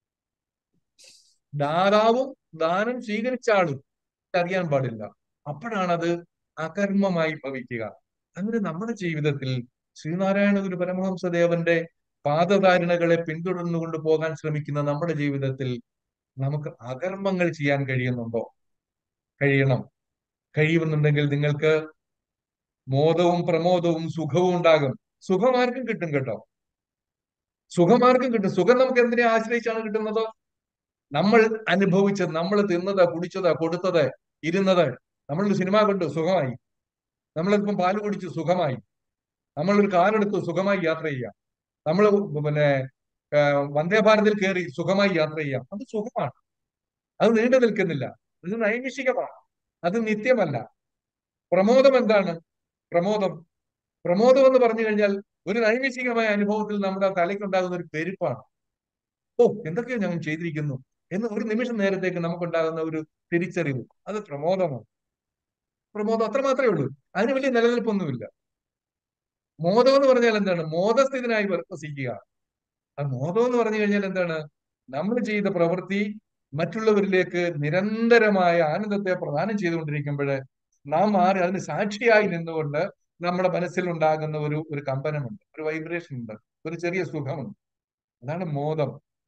Speaker 1: ദാതാവും ദാനം സ്വീകരിച്ച ആളും ഇതറിയാൻ പാടില്ല അപ്പോഴാണത് അകർമ്മമായി ഭവിക്കുക അങ്ങനെ നമ്മുടെ ജീവിതത്തിൽ ശ്രീനാരായണ ഗുരു പരമഹംസദേവന്റെ പാദധാരണകളെ പിന്തുടർന്നുകൊണ്ട് പോകാൻ ശ്രമിക്കുന്ന നമ്മുടെ ജീവിതത്തിൽ നമുക്ക് അകർമ്മങ്ങൾ ചെയ്യാൻ കഴിയുന്നുണ്ടോ കഴിയണം കഴിയുമെന്നുണ്ടെങ്കിൽ നിങ്ങൾക്ക് മോദവും പ്രമോദവും സുഖവും ഉണ്ടാകും സുഖമാർക്കും കിട്ടും കേട്ടോ സുഖമാർക്കും കിട്ടും സുഖം നമുക്ക് എന്തിനെ ആശ്രയിച്ചാണ് കിട്ടുന്നത് നമ്മൾ അനുഭവിച്ചത് നമ്മൾ തിന്നത് കുടിച്ചത് കൊടുത്തത് ഇരുന്നത് നമ്മളൊരു സിനിമ കണ്ടു സുഖമായി നമ്മളിപ്പം പാല് കുടിച്ചു സുഖമായി നമ്മളൊരു കാറെടുത്തു സുഖമായി യാത്ര ചെയ്യാം നമ്മൾ പിന്നെ വന്ദേ ഭാരതിൽ കയറി സുഖമായി യാത്ര ചെയ്യാം അത് സുഖമാണ് അത് നീണ്ടു നിൽക്കുന്നില്ല ഇത് നൈമിഷികമാണ് അത് നിത്യമല്ല പ്രമോദം എന്താണ് പ്രമോദം പ്രമോദം എന്ന് പറഞ്ഞു കഴിഞ്ഞാൽ ഒരു നൈമിഷികമായ അനുഭവത്തിൽ നമ്മുടെ തലയ്ക്കുണ്ടാകുന്ന ഒരു പെരുപ്പാണ് ഓ എന്തൊക്കെയോ ഞങ്ങൾ ചെയ്തിരിക്കുന്നു എന്ന് ഒരു നിമിഷം നേരത്തേക്ക് നമുക്കുണ്ടാകുന്ന ഒരു തിരിച്ചറിവ് അത് പ്രമോദമാണ് പ്രമോദം അത്ര മാത്രമേ ഉള്ളൂ അതിന് വലിയ നിലനിൽപ്പൊന്നുമില്ല മോദം എന്ന് പറഞ്ഞാൽ എന്താണ് മോദസ്ഥിതനായി വസിക്കുക ആ മോദം എന്ന് പറഞ്ഞു കഴിഞ്ഞാൽ എന്താണ് നമ്മൾ ചെയ്ത പ്രവൃത്തി മറ്റുള്ളവരിലേക്ക് നിരന്തരമായ ആനന്ദത്തെ പ്രദാനം ചെയ്തുകൊണ്ടിരിക്കുമ്പോൾ നാം മാറി അതിന് സാക്ഷിയായി നിന്നുകൊണ്ട് നമ്മുടെ മനസ്സിൽ ഉണ്ടാകുന്ന ഒരു ഒരു കമ്പനമുണ്ട് ഒരു വൈബ്രേഷൻ ഉണ്ട് ഒരു ചെറിയ സുഖമുണ്ട് അതാണ് മോദം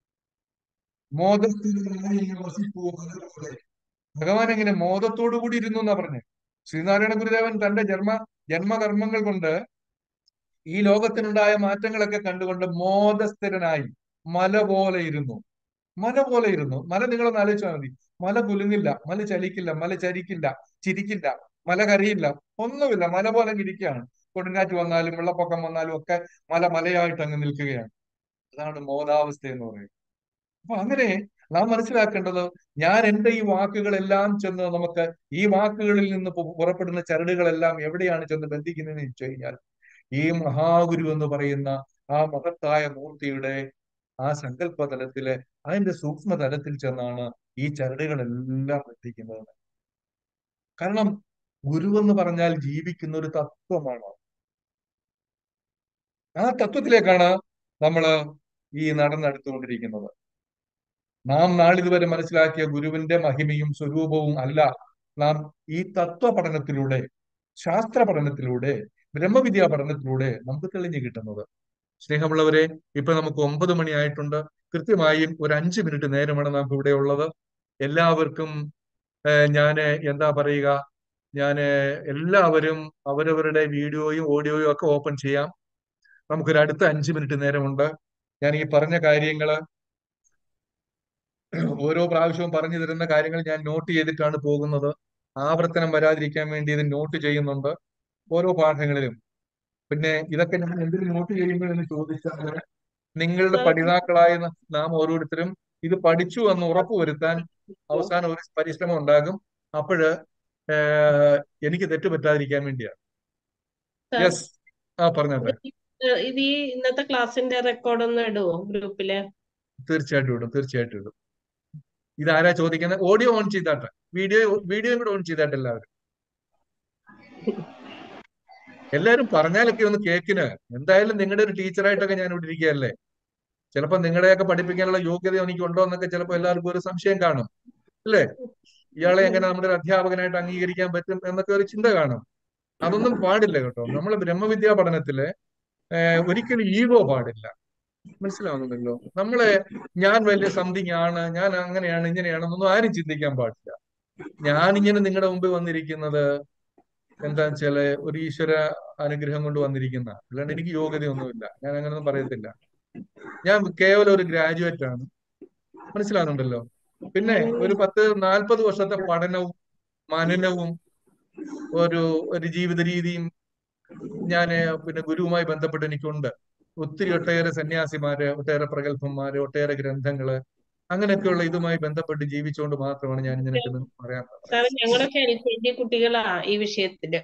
Speaker 1: മോദത്തിൽ ഭഗവാൻ എങ്ങനെ മോദത്തോടു കൂടി ഇരുന്നു എന്നാ പറഞ്ഞത് ശ്രീനാരായണ ഗുരുദേവൻ തന്റെ ജന്മ ജന്മകർമ്മങ്ങൾ കൊണ്ട് ഈ ലോകത്തിനുണ്ടായ മാറ്റങ്ങളൊക്കെ കണ്ടുകൊണ്ട് മോദസ്ഥിരനായി മല പോലെ ഇരുന്നു മല പോലെ ഇരുന്നു മല നിങ്ങളൊന്ന് ആലോചിച്ചാൽ മതി മല കുലുങ്ങില്ല മല ചലിക്കില്ല മല ചരിക്കില്ല ചിരിക്കില്ല മല കരയില്ല ഒന്നുമില്ല മല പോലെ ഇരിക്കുകയാണ് കൊടുങ്കാറ്റ് വന്നാലും വെള്ളപ്പൊക്കം വന്നാലും ഒക്കെ മല മലയായിട്ട് അങ്ങ് നിൽക്കുകയാണ് അതാണ് മോദാവസ്ഥ എന്ന് പറയുന്നത് അപ്പൊ അങ്ങനെ നാം മനസ്സിലാക്കേണ്ടത് ഞാൻ എന്റെ ഈ വാക്കുകളെല്ലാം ചെന്ന് നമുക്ക് ഈ വാക്കുകളിൽ നിന്ന് പുറപ്പെടുന്ന ചരടുകളെല്ലാം എവിടെയാണ് ചെന്ന് ബന്ധിക്കുന്നതെന്ന് വെച്ച് കഴിഞ്ഞാൽ ഈ മഹാഗുരു എന്ന് പറയുന്ന ആ മഹത്തായ മൂർത്തിയുടെ ആ സങ്കല്പ തലത്തില് അതിന്റെ സൂക്ഷ്മ തലത്തിൽ ചെന്നാണ് ഈ ചരടുകളെല്ലാം ബന്ധിക്കുന്നത് കാരണം ഗുരു എന്ന് പറഞ്ഞാൽ ജീവിക്കുന്ന ഒരു തത്വമാണ് ആ തത്വത്തിലേക്കാണ് നമ്മൾ ഈ നടന്നെടുത്തുകൊണ്ടിരിക്കുന്നത് നാം നാളിതുവരെ മനസ്സിലാക്കിയ ഗുരുവിന്റെ മഹിമയും സ്വരൂപവും അല്ല നാം ഈ തത്വ പഠനത്തിലൂടെ ശാസ്ത്ര പഠനത്തിലൂടെ ബ്രഹ്മവിദ്യാ പഠനത്തിലൂടെ നമുക്ക് തെളിഞ്ഞു കിട്ടുന്നത് സ്നേഹമുള്ളവരെ ഇപ്പൊ നമുക്ക് ഒമ്പത് മണിയായിട്ടുണ്ട് കൃത്യമായും ഒരു അഞ്ച് മിനിറ്റ് നേരമാണ് നമുക്ക് ഇവിടെ ഉള്ളത് എല്ലാവർക്കും ഞാൻ എന്താ പറയുക ഞാൻ എല്ലാവരും അവരവരുടെ വീഡിയോയും ഓഡിയോയും ഒക്കെ ഓപ്പൺ ചെയ്യാം നമുക്കൊരു അടുത്ത അഞ്ച് മിനിറ്റ് നേരമുണ്ട് ഞാൻ ഈ പറഞ്ഞ കാര്യങ്ങള് ഓരോ പ്രാവശ്യവും പറഞ്ഞു തരുന്ന കാര്യങ്ങൾ ഞാൻ നോട്ട് ചെയ്തിട്ടാണ് പോകുന്നത് ആവർത്തനം വരാതിരിക്കാൻ വേണ്ടി ഇത് നോട്ട് ചെയ്യുന്നുണ്ട് ഓരോ പാഠങ്ങളിലും പിന്നെ ഇതൊക്കെ ഞാൻ എന്തിനു നോട്ട് ചെയ്യുമ്പോൾ എന്ന് ചോദിച്ചാൽ നിങ്ങളുടെ പഠിതാക്കളായ നാം ഓരോരുത്തരും ഇത് പഠിച്ചു എന്ന് ഉറപ്പുവരുത്താൻ അവസാനം ഒരു പരിശ്രമം ഉണ്ടാകും അപ്പോഴ് എനിക്ക് തെറ്റ് പറ്റാതിരിക്കാൻ വേണ്ടിയാണ് യെസ് ആ പറഞ്ഞോട്ടെ
Speaker 2: ഇത് ഈ ഇന്നത്തെ ക്ലാസ്സിന്റെ റെക്കോർഡ് ഒന്ന് ഇടുവോ ഗ്രൂപ്പില്
Speaker 1: തീർച്ചയായിട്ടും ഇടും തീർച്ചയായിട്ടും ഇടും ഇതാരാ ചോദിക്കുന്നത് ഓഡിയോ ഓൺ ചെയ്താട്ടെ വീഡിയോ വീഡിയോയും കൂടെ ഓൺ ചെയ്താട്ടെ എല്ലാവരും എല്ലാവരും പറഞ്ഞാലൊക്കെ ഒന്ന് കേക്കിന് എന്തായാലും നിങ്ങളുടെ ഒരു ടീച്ചറായിട്ടൊക്കെ ഞാൻ ഇവിടെ ഇരിക്കുകയല്ലേ ചിലപ്പോൾ നിങ്ങളുടെയൊക്കെ പഠിപ്പിക്കാനുള്ള യോഗ്യത എനിക്ക് ഉണ്ടോ എന്നൊക്കെ ചിലപ്പോൾ എല്ലാവർക്കും ഒരു സംശയം കാണും അല്ലേ ഇയാളെ എങ്ങനെ നമ്മുടെ ഒരു അധ്യാപകനായിട്ട് അംഗീകരിക്കാൻ പറ്റും എന്നൊക്കെ ഒരു ചിന്ത കാണും അതൊന്നും പാടില്ല കേട്ടോ നമ്മൾ ബ്രഹ്മവിദ്യാ പഠനത്തില് ഒരിക്കലും ഈഗോ പാടില്ല മനസ്സിലാവുന്നുണ്ടല്ലോ നമ്മളെ ഞാൻ വലിയ സംതിങ് ആണ് ഞാൻ അങ്ങനെയാണ് ഇങ്ങനെയാണെന്നൊന്നും ആരും ചിന്തിക്കാൻ പാടില്ല ഞാനിങ്ങനെ നിങ്ങളുടെ മുമ്പിൽ വന്നിരിക്കുന്നത് എന്താ വെച്ചാല് ഒരു ഈശ്വര അനുഗ്രഹം കൊണ്ട് വന്നിരിക്കുന്ന അല്ലാണ്ട് എനിക്ക് യോഗ്യതയൊന്നുമില്ല ഞാൻ അങ്ങനെയൊന്നും പറയത്തില്ല ഞാൻ കേവലം ഒരു ഗ്രാജുവേറ്റ് ആണ് മനസ്സിലാവുന്നുണ്ടല്ലോ പിന്നെ ഒരു പത്ത് നാൽപ്പത് വർഷത്തെ പഠനവും മനനവും ഒരു ഒരു ജീവിത രീതിയും ഞാൻ പിന്നെ ഗുരുവുമായി ബന്ധപ്പെട്ട് എനിക്കുണ്ട് ഒത്തിരി ഒട്ടേറെ സന്യാസിമാര് ഒട്ടേറെ പ്രഗത്ഭന്മാര് ഒട്ടേറെ ഗ്രന്ഥങ്ങള് അങ്ങനെയൊക്കെയുള്ള ഇതുമായി ബന്ധപ്പെട്ട് ജീവിച്ചുകൊണ്ട് മാത്രമാണ് ഞാൻ നിനക്ക് പറയാൻ
Speaker 2: സാറേ ഞങ്ങളൊക്കെ എൽ കെ ജി കുട്ടികളാ ഈ വിഷയത്തില്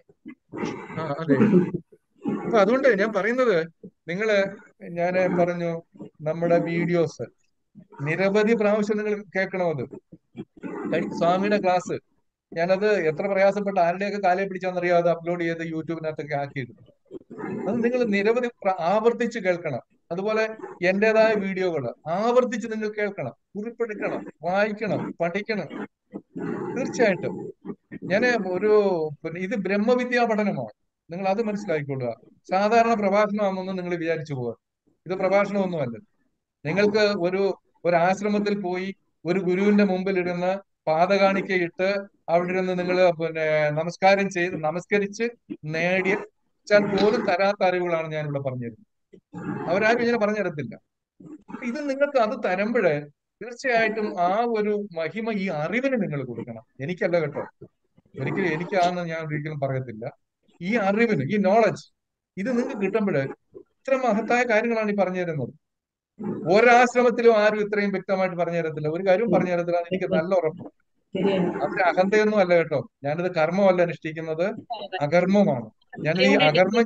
Speaker 1: ആ അതെ അപ്പൊ അതുകൊണ്ട് ഞാൻ പറയുന്നത് നിങ്ങള് ഞാൻ പറഞ്ഞു നമ്മുടെ വീഡിയോസ് നിരവധി പ്രാവശ്യം നിങ്ങൾ കേൾക്കണം അത് സ്വാമിയുടെ ക്ലാസ് ഞാനത് എത്ര പ്രയാസപ്പെട്ട ആരുടെയൊക്കെ കാലയെ പിടിച്ചാന്നറിയോ അത് അപ്ലോഡ് ചെയ്ത് യൂട്യൂബിനകത്തൊക്കെ ആക്കിയിടുന്നു അത് നിങ്ങൾ നിരവധി ആവർത്തിച്ച് കേൾക്കണം അതുപോലെ എന്റേതായ വീഡിയോകൾ ആവർത്തിച്ച് നിങ്ങൾ കേൾക്കണം കുറിപ്പെടുക്കണം വായിക്കണം പഠിക്കണം തീർച്ചയായിട്ടും ഞാൻ ഒരു പിന്നെ ഇത് ബ്രഹ്മവിദ്യാ പഠനമാണ് നിങ്ങൾ അത് മനസ്സിലാക്കിക്കൊള്ളുക സാധാരണ പ്രഭാഷണമാണെന്നൊന്നും നിങ്ങൾ വിചാരിച്ചു പോവുക ഇത് പ്രഭാഷണമൊന്നുമല്ല നിങ്ങൾക്ക് ഒരു ഒരു ആശ്രമത്തിൽ പോയി ഒരു ഗുരുവിന്റെ മുമ്പിൽ ഇരുന്ന് പാതകാണിക്കയിട്ട് അവിടെ ഇരുന്ന് നിങ്ങൾ പിന്നെ നമസ്കാരം ചെയ്ത് നമസ്കരിച്ച് നേടിയ വെച്ചാൽ പോലും തരാത്ത അറിവുകളാണ് ഞാൻ ഇവിടെ പറഞ്ഞിരുന്നത് അവരാരും ഇങ്ങനെ പറഞ്ഞു തരത്തില്ല ഇത് നിങ്ങൾക്ക് അത് തരുമ്പോഴേ തീർച്ചയായിട്ടും ആ ഒരു മഹിമ ഈ അറിവിന് നിങ്ങൾ കൊടുക്കണം എനിക്കല്ല കേട്ടോ ഒരിക്കലും എനിക്കാണെന്ന് ഞാൻ ഒരിക്കലും പറയത്തില്ല ഈ അറിവിന് ഈ നോളജ് ഇത് നിങ്ങൾക്ക് കിട്ടുമ്പോഴേ ഇത്ര മഹത്തായ കാര്യങ്ങളാണ് ഈ പറഞ്ഞു തരുന്നത് ഒരാശ്രമത്തിലും ആരും ഇത്രയും വ്യക്തമായിട്ട് പറഞ്ഞു തരത്തില്ല ഒരു കാര്യവും പറഞ്ഞു തരത്തില്ല എനിക്ക് നല്ല ഉറപ്പാണ് അതിന് അഹന്തയൊന്നും അല്ല കേട്ടോ ഞാനിത് കർമ്മമല്ല അനുഷ്ഠിക്കുന്നത് അകർമ്മമാണ് ഞാൻ ഈ അകർമ്മം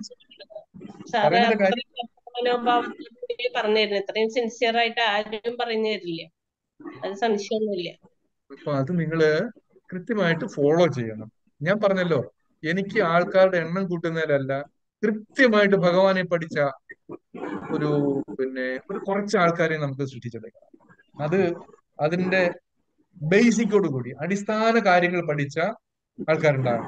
Speaker 1: പറയുന്ന കാര്യം
Speaker 2: മനോഭാവത്തിൽ പറഞ്ഞിരുന്നു ഇത്രയും സിൻസിയർ ആയിട്ട് ആരും പറഞ്ഞു തരില്ല അത് സംശയമൊന്നുമില്ല
Speaker 1: അപ്പൊ അത് നിങ്ങള് കൃത്യമായിട്ട് ഫോളോ ചെയ്യണം ഞാൻ പറഞ്ഞല്ലോ എനിക്ക് ആൾക്കാരുടെ എണ്ണം കൂട്ടുന്നതിലല്ല കൃത്യമായിട്ട് ഭഗവാനെ പഠിച്ച ഒരു പിന്നെ ഒരു കുറച്ച് ആൾക്കാരെ നമുക്ക് സൃഷ്ടിച്ചെടുക്കാം അത് അതിന്റെ ബേസിക്കോട് കൂടി അടിസ്ഥാന കാര്യങ്ങൾ പഠിച്ച ആൾക്കാരുണ്ടാകും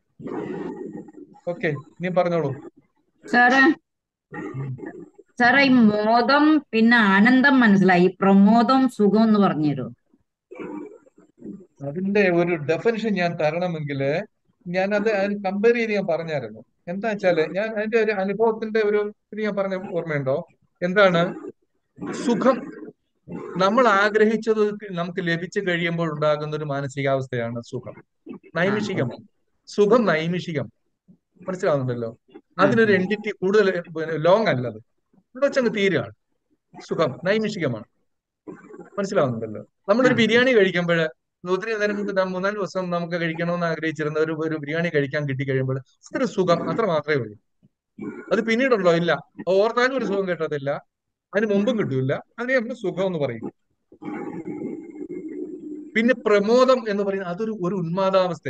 Speaker 1: ഓക്കെ നീ പറഞ്ഞോളൂ
Speaker 3: സാറേ സാറേ ഈ മോദം പിന്നെ ആനന്ദം മനസ്സിലായി പ്രമോദം സുഖം എന്ന് പറഞ്ഞുതരുമോ
Speaker 1: അതിന്റെ ഒരു ഡെഫിനിഷൻ ഞാൻ തരണമെങ്കിൽ ഞാൻ അത് കമ്പയർ ചെയ്ത് ഞാൻ പറഞ്ഞായിരുന്നു എന്താ വെച്ചാല് ഞാൻ അതിന്റെ ഒരു അനുഭവത്തിന്റെ ഒരു ഇത് ഞാൻ പറഞ്ഞ ഓർമ്മയുണ്ടോ എന്താണ് സുഖം നമ്മൾ ആഗ്രഹിച്ചത് നമുക്ക് ലഭിച്ചു കഴിയുമ്പോൾ ഉണ്ടാകുന്ന ഒരു മാനസികാവസ്ഥയാണ് സുഖം നൈമിഷികമാണ് സുഖം നൈമിഷികം മനസ്സിലാവുന്നുണ്ടല്ലോ അതിനൊരു എൻറ്റിറ്റി കൂടുതൽ ലോങ് അല്ലത് ഇവിടെ വെച്ചങ്ങ് തീരുകയാണ് സുഖം നൈമിഷികമാണ് മനസ്സിലാവുന്നുണ്ടല്ലോ നമ്മളൊരു ബിരിയാണി കഴിക്കുമ്പോൾ ഒത്തിരി നേരം മൂന്നാല് ദിവസം നമുക്ക് കഴിക്കണമെന്ന് ആഗ്രഹിച്ചിരുന്ന ഒരു ഒരു ബിരിയാണി കഴിക്കാൻ കിട്ടി കഴിയുമ്പോൾ അതൊരു സുഖം അത്ര മാത്രമേ ഉള്ളൂ അത് പിന്നീടുണ്ടോ ഇല്ല ഓർത്താലും ഒരു സുഖം കിട്ടത്തില്ല അതിന് മുമ്പും കിട്ടൂല അതിനെ നമ്മൾ സുഖം എന്ന് പറയും പിന്നെ പ്രമോദം എന്ന് പറയുന്നത് അതൊരു ഒരു ഉന്മാദാവസ്ഥയാണ്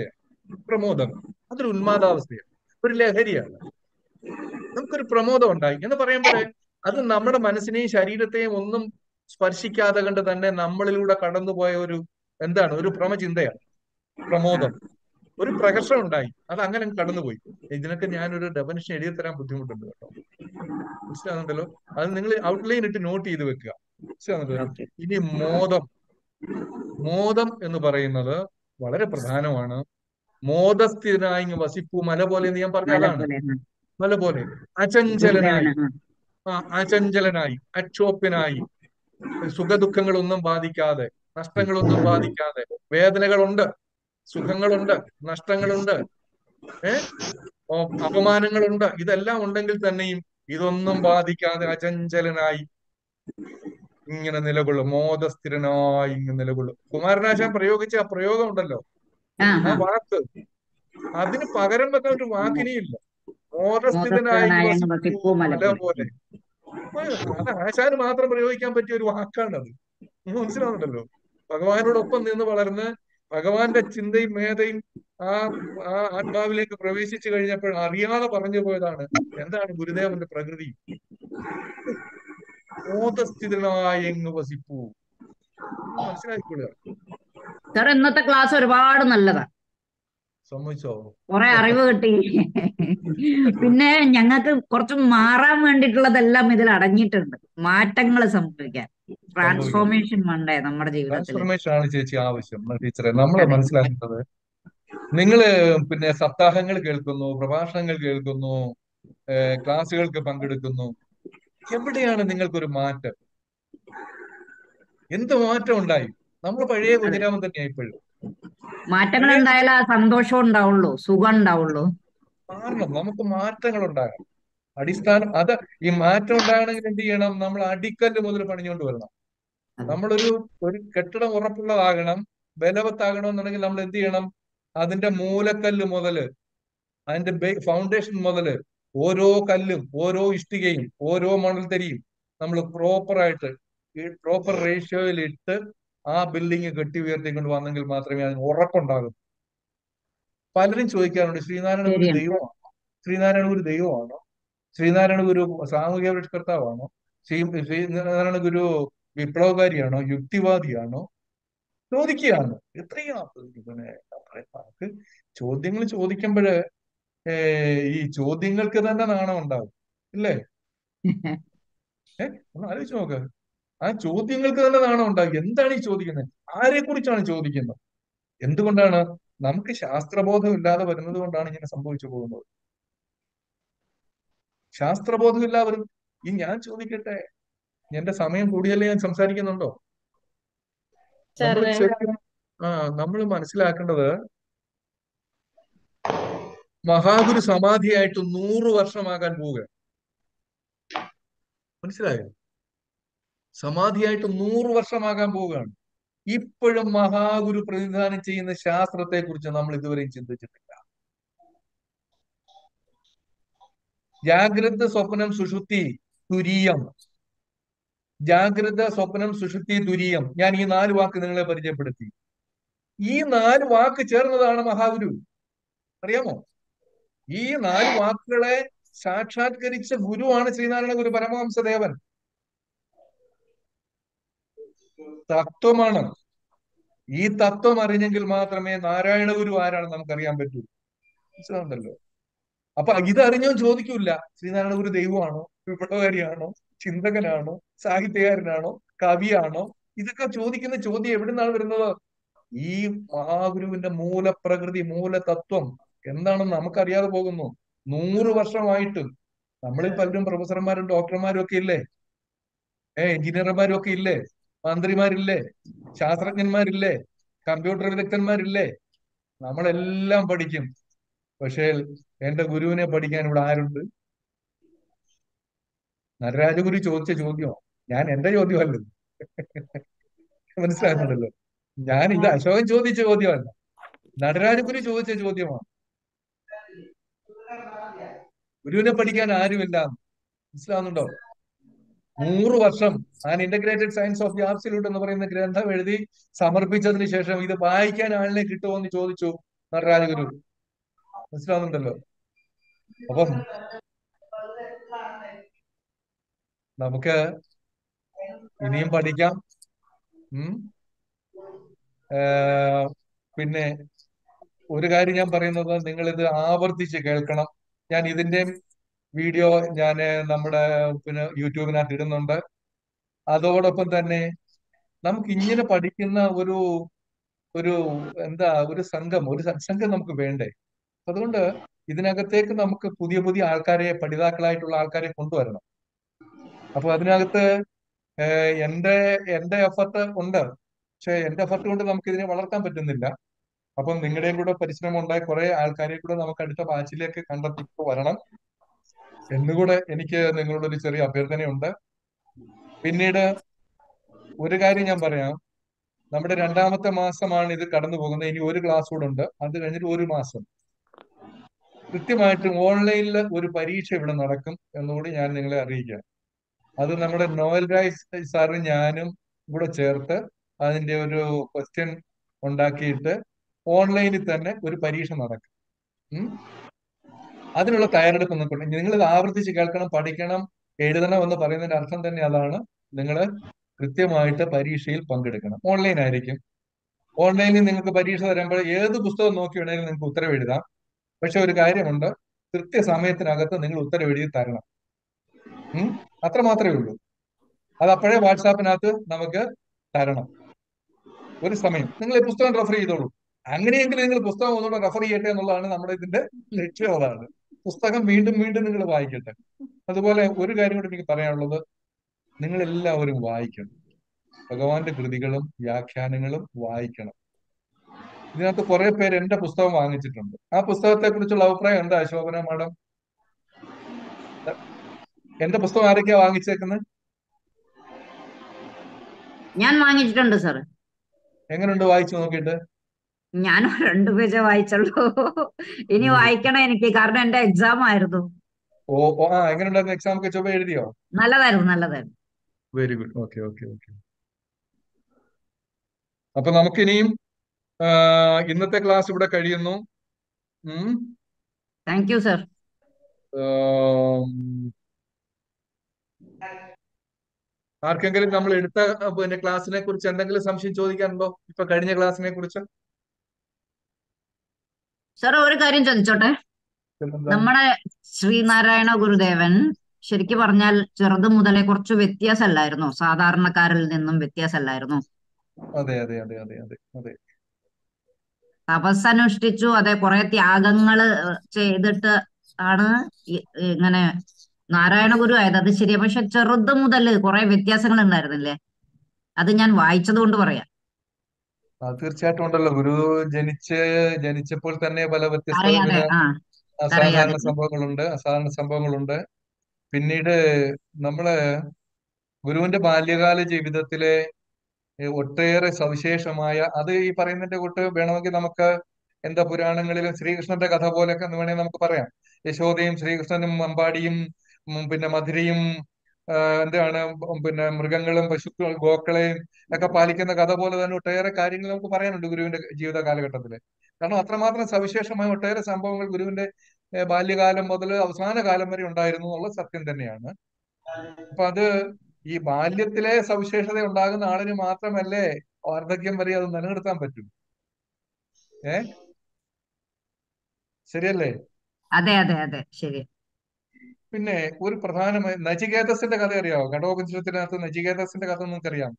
Speaker 1: പ്രമോദം അതൊരു ഉന്മാദാവസ്ഥയാണ് ഒരു ലഹരിയാണ് നമുക്കൊരു പ്രമോദം ഉണ്ടായി എന്ന് പറയുമ്പോഴേ അത് നമ്മുടെ മനസ്സിനെയും ശരീരത്തെയും ഒന്നും സ്പർശിക്കാതെ കണ്ട് തന്നെ നമ്മളിലൂടെ കടന്നുപോയ ഒരു എന്താണ് ഒരു ഭ്രമചിന്തയാണ് പ്രമോദം ഒരു പ്രകർഷം ഉണ്ടായി അത് അങ്ങനെ കടന്നുപോയി ഇതിനൊക്കെ ഞാനൊരു ഡെഫിനിഷൻ എഴുതി തരാൻ ബുദ്ധിമുട്ടുണ്ട് കേട്ടോ മനസ്സിലാകുന്നുണ്ടല്ലോ അത് നിങ്ങൾ ഔട്ട്ലൈൻ ഇട്ട് നോട്ട് ചെയ്ത് വെക്കുക മനസ്സിലാകുന്നുണ്ടല്ലോ
Speaker 3: ഓക്കെ
Speaker 1: ഇനി മോദം മോദം എന്ന് പറയുന്നത് വളരെ പ്രധാനമാണ് മോദസ്ഥിരനായി ഇങ്ങ് വസിപ്പു മല പോലെ എന്ന് ഞാൻ പറഞ്ഞ
Speaker 3: മല
Speaker 1: അതാണ്
Speaker 3: പോലെ ആ.
Speaker 1: മല പോലെ അചഞ്ചലനായി
Speaker 3: ഗുരുദേവന് ആ.
Speaker 1: ആ അചഞ്ചലനായി അക്ഷോഭ്യനായി സുഖദുഃഖങ്ങളൊന്നും ബാധിക്കാതെ നഷ്ടങ്ങളൊന്നും ബാധിക്കാതെ വേദനകളുണ്ട് സുഖങ്ങളുണ്ട് നഷ്ടങ്ങളുണ്ട് ഏ ഓ, അപമാനങ്ങളുണ്ട് ഇതെല്ലാം ഉണ്ടെങ്കിൽ തന്നെയും ഇതൊന്നും ബാധിക്കാതെ അചഞ്ചലനായി ഇങ്ങനെ നിലകൊള്ളും മോദസ്ഥിരനായി ഇങ്ങനെ നിലകൊള്ളും കുമാരനാശാൻ പ്രയോഗിച്ച ആ പ്രയോഗം ഉണ്ടല്ലോ
Speaker 3: ആ
Speaker 1: ആ
Speaker 3: ആ
Speaker 1: വാക്ക് അതിന് പകരം വെക്കാൻ ഒരു വാക്കിനെയില്ല മോദസ്ഥിതനായി
Speaker 3: മോദസ്ഥനായ
Speaker 1: വസിപ്പൂ
Speaker 3: വസിപ്പൂ മല
Speaker 1: മല
Speaker 3: പോലെ
Speaker 1: പോലെ അത് ആശാന് മാത്രം പ്രയോഗിക്കാൻ പറ്റിയ ഒരു വാക്കാണ് അത് നിങ്ങൾക്ക് മനസ്സിലാവുന്നുണ്ടല്ലോ ഭഗവാനോടൊപ്പം നിന്ന് വളർന്ന് ഭഗവാന്റെ ചിന്തയും മേധയും ആ ആ ആത്മാവിലേക്ക് പ്രവേശിച്ചു കഴിഞ്ഞപ്പോൾ അറിയാതെ പറഞ്ഞു പോയതാണ് എന്താണ് ഗുരുദേവന്റെ പ്രകൃതി ബോധസ്ഥിതനായ എങ്ങ് വസിപ്പൂ ഇത് മനസ്സിലാക്കിക്കൊള്ളുക
Speaker 3: സാർ ഇന്നത്തെ ക്ലാസ് ഒരുപാട് നല്ലതാ
Speaker 1: സമ്മതിച്ചോ
Speaker 3: കുറെ അറിവ് കിട്ടി പിന്നെ ഞങ്ങൾക്ക് കുറച്ച് മാറാൻ വേണ്ടിയിട്ടുള്ളതെല്ലാം ഇതിൽ അടങ്ങിയിട്ടുണ്ട് മാറ്റങ്ങൾ സംഭവിക്കാൻ ട്രാൻസ്ഫോർമേഷൻ വേണ്ടേ നമ്മുടെ ജീവിതത്തിൽ
Speaker 1: ട്രാൻസ്ഫർമേഷൻ ആണ് ചേച്ചി ആവശ്യം ടീച്ചറെ നമ്മൾ
Speaker 3: അതെ.
Speaker 1: മനസ്സിലാക്കുന്നത് നിങ്ങള് പിന്നെ സപ്താഹങ്ങൾ കേൾക്കുന്നു പ്രഭാഷണങ്ങൾ കേൾക്കുന്നു ഏഹ് ക്ലാസ്സുകൾക്ക് പങ്കെടുക്കുന്നു എവിടെയാണ് നിങ്ങൾക്കൊരു മാറ്റം എന്ത് മാറ്റം ഉണ്ടായി നമ്മൾ പഴയ കുഞ്ഞിരാമൻ തന്നെയായി ഇപ്പോഴും
Speaker 3: മാറ്റങ്ങൾ ഉണ്ടായാലേ ആ സന്തോഷം ഉണ്ടാവുള്ളൂ സുഖം ഉണ്ടാവുള്ളൂ
Speaker 1: കാരണം നമുക്ക് മാറ്റങ്ങൾ ഉണ്ടാകണം അടിസ്ഥാനം അത് ഈ മാറ്റം ഉണ്ടാകണമെങ്കിൽ എന്ത് ചെയ്യണം നമ്മൾ അടിക്കല്ല് മുതൽ പണിഞ്ഞുകൊണ്ട് വരണം നമ്മളൊരു ഒരു കെട്ടിടം ഉറപ്പുള്ളതാകണം ബലവത്താകണം എന്നുണ്ടെങ്കിൽ നമ്മൾ എന്ത് ചെയ്യണം അതിന്റെ മൂലക്കല്ല് മുതല് അതിന്റെ ഫൗണ്ടേഷൻ മുതല് ഓരോ കല്ലും ഓരോ ഇഷ്ടികയും ഓരോ മണൽത്തരിയും നമ്മൾ പ്രോപ്പറായിട്ട് ഈ പ്രോപ്പർ റേഷ്യോയിൽ ഇട്ട് ആ ബിൽഡിംഗ് കെട്ടി ഉയർത്തിക്കൊണ്ട് വന്നെങ്കിൽ മാത്രമേ അതിന് ഉറപ്പുണ്ടാകൂ പലരും ചോദിക്കാറുണ്ട് ശ്രീനാരായണ ഗുരു
Speaker 3: ശരിയാണ്.
Speaker 1: ദൈവമാണോ ശ്രീനാരായണ ഗുരു ദൈവമാണോ ശ്രീനാരായണ ഗുരു സാമൂഹ്യ പരിഷ്കർത്താവാണോ ശ്രീ ശ്രീനാരായണ ഗുരു വിപ്ലവകാരിയാണോ യുക്തിവാദിയാണോ ചോദിക്കുകയാണ് എത്രയാണ് പിന്നെ നമുക്ക് ചോദ്യങ്ങൾ ചോദിക്കുമ്പോഴ് ഈ ചോദ്യങ്ങൾക്ക് തന്നെ നാണം ഉണ്ടാവും ഇല്ലേ ഏ ഒന്ന് ആലോചിച്ച് നോക്ക് ആ ചോദ്യങ്ങൾക്ക് തന്നെ നാണം ഉണ്ടാവും എന്താണ് ഈ ചോദിക്കുന്നത് ആരെ കുറിച്ചാണ് ചോദിക്കുന്നത് എന്തുകൊണ്ടാണ് നമുക്ക് ശാസ്ത്രബോധം ഇല്ലാതെ വരുന്നത് കൊണ്ടാണ് ഇങ്ങനെ സംഭവിച്ചു പോകുന്നത് ശാസ്ത്രബോധം ഇല്ലാതെ ഈ ഞാൻ ചോദിക്കട്ടെ എന്റെ സമയം കൂടിയല്ലേ ഞാൻ സംസാരിക്കുന്നുണ്ടോ നമ്മൾ
Speaker 2: സാറേ
Speaker 1: ശരിക്കും ആ നമ്മൾ മനസ്സിലാക്കേണ്ടത് മഹാഗുരു സമാധിയായിട്ട് നൂറ് വർഷമാകാൻ പോവുക മനസ്സിലായോ സമാധിയായിട്ട് നൂറ് വർഷമാകാൻ പോവുകയാണ് ഇപ്പോഴും മഹാഗുരു പ്രതിനിധാനം ചെയ്യുന്ന ശാസ്ത്രത്തെ കുറിച്ച് നമ്മൾ ഇതുവരെയും ചിന്തിച്ചിട്ടില്ല ജാഗ്രത സ്വപ്നം സുഷുപ്തി തുരീയം ജാഗ്രത സ്വപ്നം സുഷുപ്തി തുരീയം ഞാൻ ഈ നാല് വാക്ക് നിങ്ങളെ പരിചയപ്പെടുത്തി ഈ നാല് വാക്ക് ചേർന്നതാണ് മഹാഗുരു അറിയാമോ ഈ നാല് വാക്കുകളെ സാക്ഷാത്കരിച്ച ഗുരുവാണ് ശ്രീനാരായണ ഗുരു പരമഹംസദേവൻ തത്വമാണ് ഈ തത്വം അറിഞ്ഞെങ്കിൽ മാത്രമേ നാരായണ ഗുരു ആരാണെന്ന് നമുക്കറിയാൻ പറ്റൂ മനസ്സിലാവുണ്ടല്ലോ അപ്പൊ ഇതറിഞ്ഞോ ചോദിക്കൂല ശ്രീനാരായണ ഗുരു ദൈവമാണോ വിപ്ലവകാരിയാണോ ചിന്തകനാണോ സാഹിത്യകാരനാണോ കവിയാണോ ഇതൊക്കെ ചോദിക്കുന്ന ചോദ്യം എവിടെ നിന്നാണ് വരുന്നത് ഈ മഹാഗുരുവിന്റെ മൂലപ്രകൃതി മൂലതത്വം എന്താണെന്ന് നമുക്കറിയാതെ പോകുന്നു നൂറ് വർഷമായിട്ട് നമ്മളിൽ പലരും പ്രൊഫസർമാരും ഡോക്ടർമാരും ഒക്കെ ഇല്ലേ ഏ എഞ്ചിനീയർമാരും ഒക്കെ ഇല്ലേ മന്ത്രിമാരില്ലേ ശാസ്ത്രജ്ഞന്മാരില്ലേ കമ്പ്യൂട്ടർ വിദഗ്ധന്മാരില്ലേ നമ്മളെല്ലാം പഠിക്കും പക്ഷേ എന്റെ ഗുരുവിനെ പഠിക്കാൻ ഇവിടെ ആരുണ്ട് നടരാജഗുരു ചോദിച്ച ചോദ്യം ഞാൻ എന്റെ ചോദ്യമല്ല മനസ്സിലാക്കുന്നുണ്ടല്ലോ ഞാൻ ഇത് അശോകൻ ചോദിച്ച ചോദ്യമല്ല നടരാജഗുരു ചോദിച്ച ചോദ്യമാണ് ഗുരുവിനെ പഠിക്കാൻ ആരുമില്ല മനസ്സിലാവുന്നുണ്ടോ നൂറ് വർഷം an integrated science of the absolute എന്ന് പറയുന്ന ഗ്രന്ഥം എഴുതി സമർപ്പിച്ചതിന് ശേഷം ഇത് വായിക്കാൻ ആളിനെ കിട്ടുമോ എന്ന് ചോദിച്ചു നടരാജ ഗുരു മനസ്സിലാവുന്നുണ്ടല്ലോ അപ്പം നമുക്ക് ഇനിയും പഠിക്കാം ഉം ഏർ പിന്നെ ഒരു കാര്യം ഞാൻ പറയുന്നത് നിങ്ങൾ ഇത് ആവർത്തിച്ച് കേൾക്കണം ഞാൻ ഇതിന്റെ വീഡിയോ ഞാൻ നമ്മുടെ പിന്നെ യൂട്യൂബിനകത്ത് ഇടുന്നുണ്ട് അതോടൊപ്പം തന്നെ നമുക്ക് ഇങ്ങനെ പഠിക്കുന്ന ഒരു ഒരു എന്താ ഒരു സംഘം ഒരു സത്സംഗം നമുക്ക് വേണ്ടേ അതുകൊണ്ട് ഇതിനകത്തേക്ക് നമുക്ക് പുതിയ പുതിയ ആൾക്കാരെ പഠിതാക്കളായിട്ടുള്ള ആൾക്കാരെ കൊണ്ടുവരണം അപ്പൊ അതിനകത്ത് ഏഹ് എന്റെ എന്റെ എഫർട്ട് ഉണ്ട് പക്ഷെ എന്റെ എഫർട്ട് കൊണ്ട് നമുക്ക് ഇതിനെ വളർത്താൻ പറ്റുന്നില്ല അപ്പം നിങ്ങളുടെയും കൂടെ പരിശ്രമം ഉണ്ടായി കുറെ ആൾക്കാരെ കൂടെ നമുക്ക് അടുത്ത ബാച്ചിലേക്ക് കണ്ടെത്തി വരണം എന്നുകൂടെ എനിക്ക് നിങ്ങളോട് ഒരു ചെറിയ അഭ്യർത്ഥനയുണ്ട് പിന്നീട് ഒരു കാര്യം ഞാൻ പറയാം നമ്മുടെ രണ്ടാമത്തെ മാസമാണ് ഇത് കടന്നു പോകുന്നത് ഇനി ഒരു ക്ലാസ് കൂടെ ഉണ്ട് അത് കഴിഞ്ഞിട്ട് ഒരു മാസം കൃത്യമായിട്ടും ഓൺലൈനിൽ ഒരു പരീക്ഷ ഇവിടെ നടക്കും എന്നുകൂടി ഞാൻ നിങ്ങളെ അറിയിക്കാം അത് നമ്മുടെ നോവൽ രായ് സാറും ഞാനും കൂടെ ചേർത്ത് അതിന്റെ ഒരു ക്വസ്റ്റ്യൻ ഉണ്ടാക്കിയിട്ട് ഓൺലൈനിൽ തന്നെ ഒരു പരീക്ഷ നടക്കും ഉം. അതിനുള്ള തയ്യാറെടുപ്പ് നിൽക്കണം നിങ്ങൾ ഇത് ആവർത്തിച്ച് കേൾക്കണം പഠിക്കണം എഴുതണം എന്ന് പറയുന്നതിന്റെ അർത്ഥം തന്നെ അതാണ് നിങ്ങൾ കൃത്യമായിട്ട് പരീക്ഷയിൽ പങ്കെടുക്കണം ഓൺലൈൻ ആയിരിക്കും ഓൺലൈനിൽ നിങ്ങൾക്ക് പരീക്ഷ തരുമ്പോൾ ഏത് പുസ്തകം നോക്കി വേണമെങ്കിലും നിങ്ങൾക്ക് ഉത്തരം എഴുതാം പക്ഷെ ഒരു കാര്യമുണ്ട് കൃത്യസമയത്തിനകത്ത് നിങ്ങൾ ഉത്തരം എഴുതി തരണം ഉം. അത്ര മാത്രമേ ഉള്ളൂ അത് അപ്പോഴേ വാട്സാപ്പിനകത്ത് നമുക്ക് തരണം ഒരു സമയം നിങ്ങൾ ഈ പുസ്തകം റെഫർ ചെയ്തോളൂ അങ്ങനെയെങ്കിലും നിങ്ങൾ പുസ്തകം ഒന്നുകൂടെ റെഫർ ചെയ്യട്ടെ എന്നുള്ളതാണ് നമ്മുടെ ഇതിന്റെ ലക്ഷ്യം അതാണ് പുസ്തകം വീണ്ടും വീണ്ടും നിങ്ങൾ വായിക്കട്ടെ അതുപോലെ ഒരു കാര്യം കൂടി എനിക്ക് പറയാനുള്ളത് നിങ്ങൾ എല്ലാവരും വായിക്കണം ഭഗവാന്റെ കൃതികളും വ്യാഖ്യാനങ്ങളും വായിക്കണം ഇതിനകത്ത് കുറെ പേര് എന്റെ പുസ്തകം വാങ്ങിച്ചിട്ടുണ്ട് ആ പുസ്തകത്തെ കുറിച്ചുള്ള അഭിപ്രായം എന്താ ശോഭന മാഡം എന്റെ പുസ്തകം ആരൊക്കെയാ വാങ്ങിച്ചേക്കുന്നത്
Speaker 3: ഞാൻ വാങ്ങിച്ചിട്ടുണ്ട് സാർ
Speaker 1: എങ്ങനെയുണ്ട് വായിച്ചു നോക്കിയിട്ട്
Speaker 3: ഞാൻ രണ്ടു പേജേ വായിച്ചുള്ളൂ ഇനി
Speaker 1: ഉം.
Speaker 3: വായിക്കണം എനിക്ക് കാരണം എന്റെ എക്സാം ആയിരുന്നു
Speaker 1: ഓ ഓ ആ എങ്ങനെയുണ്ടായിരുന്നു എക്സാം ഒക്കെ ചൊവ്വ എഴുതിയോ
Speaker 3: നല്ലതായിരുന്നു നല്ലതായിരുന്നു
Speaker 1: very good okay okay okay അപ്പൊ നമുക്കിനിയും ആ, ഇന്നത്തെ ക്ലാസ് ഇവിടെ കഴിയുന്നു ഉം.
Speaker 3: താങ്ക് യു സാർ
Speaker 1: ആം, ആർക്കെങ്കിലും നമ്മൾ എടുത്ത ആ, പിന്നെ ക്ലാസ്സിനെ കുറിച്ച് എന്തെങ്കിലും സംശയം ചോദിക്കാനുണ്ടോ ഇപ്പൊ കഴിഞ്ഞ ക്ലാസ്സിനെ കുറിച്ച്
Speaker 3: സാർ ഒരു കാര്യം ചോദിച്ചോട്ടെ
Speaker 1: പിന്നെന്താ
Speaker 3: നമ്മുടെ ശ്രീനാരായണ ഗുരുദേവൻ ശരിക്കും പറഞ്ഞാൽ ചെറുത് മുതലേ കുറച്ച് വ്യത്യാസമല്ലായിരുന്നു സാധാരണക്കാരിൽ നിന്നും വ്യത്യാസമല്ലായിരുന്നു
Speaker 1: അതെ അതെ അതെ അതെ അതെ അതെ
Speaker 3: തപസ്സനുഷ്ഠിച്ചു അതെ കുറെ ത്യാഗങ്ങള് ചെയ്തിട്ട് ആണ് ഇ- ഇങ്ങനെ നാരായണ ഗുരു ആയത് അത് ശരിയാ പക്ഷെ ചെറുത് മുതല് കുറെ വ്യത്യാസങ്ങൾ ഉണ്ടായിരുന്നില്ലേ അത് ഞാൻ വായിച്ചത് കൊണ്ട് പറയാം
Speaker 1: ആ തീർച്ചയായിട്ടും ഉണ്ടല്ലോ ഗുരു ജനിച്ച് ജനിച്ചപ്പോൾ തന്നെ പല വ്യത്യസ്ത
Speaker 3: അറിയാതെ
Speaker 1: പിന്നെ
Speaker 3: ആ
Speaker 1: അസാധാരണ
Speaker 3: അറിയാതെ
Speaker 1: സംഭവങ്ങളുണ്ട് അസാധാരണ സംഭവങ്ങളുണ്ട് പിന്നീട് നമ്മള് ഗുരുവിന്റെ ബാല്യകാല ജീവിതത്തിലെ ഏ, ഒട്ടേറെ സവിശേഷമായ അത് ഈ പറയുന്നതിന്റെ കൂട്ട് വേണമെങ്കിൽ നമുക്ക് എന്താ പുരാണങ്ങളിലും ശ്രീകൃഷ്ണന്റെ കഥ പോലെയൊക്കെ എന്ന് വേണമെങ്കിൽ നമുക്ക് പറയാം യശോദയും ശ്രീകൃഷ്ണനും അമ്പാടിയും ഉം, പിന്നെ മധുരയും ആ, എന്താണ് ഉം, പിന്നെ മൃഗങ്ങളും പശുക്കൾ ഗോക്കളെയും ഒക്കെ പാലിക്കുന്ന കഥ പോലെ തന്നെ ഒട്ടേറെ കാര്യങ്ങൾ നമുക്ക് പറയാനുണ്ട് ഗുരുവിന്റെ ജീവിത കാലഘട്ടത്തില് കാരണം അത്രമാത്രം സവിശേഷമായ ഒട്ടേറെ സംഭവങ്ങൾ ഗുരുവിന്റെ ഏ, ബാല്യകാലം മുതൽ അവസാന കാലം വരെ ഉണ്ടായിരുന്നു എന്നുള്ള സത്യം തന്നെയാണ് അപ്പൊ അത് ഈ ബാല്യത്തിലെ സവിശേഷത ഉണ്ടാകുന്ന ആളിന് മാത്രമല്ലേ വാർദ്ധക്യം വരെ അത് നിലനിർത്താൻ പറ്റൂ ഏ ശരിയല്ലേ
Speaker 3: അതെ അതെ അതെ ശരി
Speaker 1: പിന്നെ ഒരു പ്രധാനമായ നചികേതസിന്റെ കഥ അറിയാവോ ഘടോപനിഷത്തിനകത്ത് നചികേതസിന്റെ കഥ നിങ്ങൾക്കറിയാം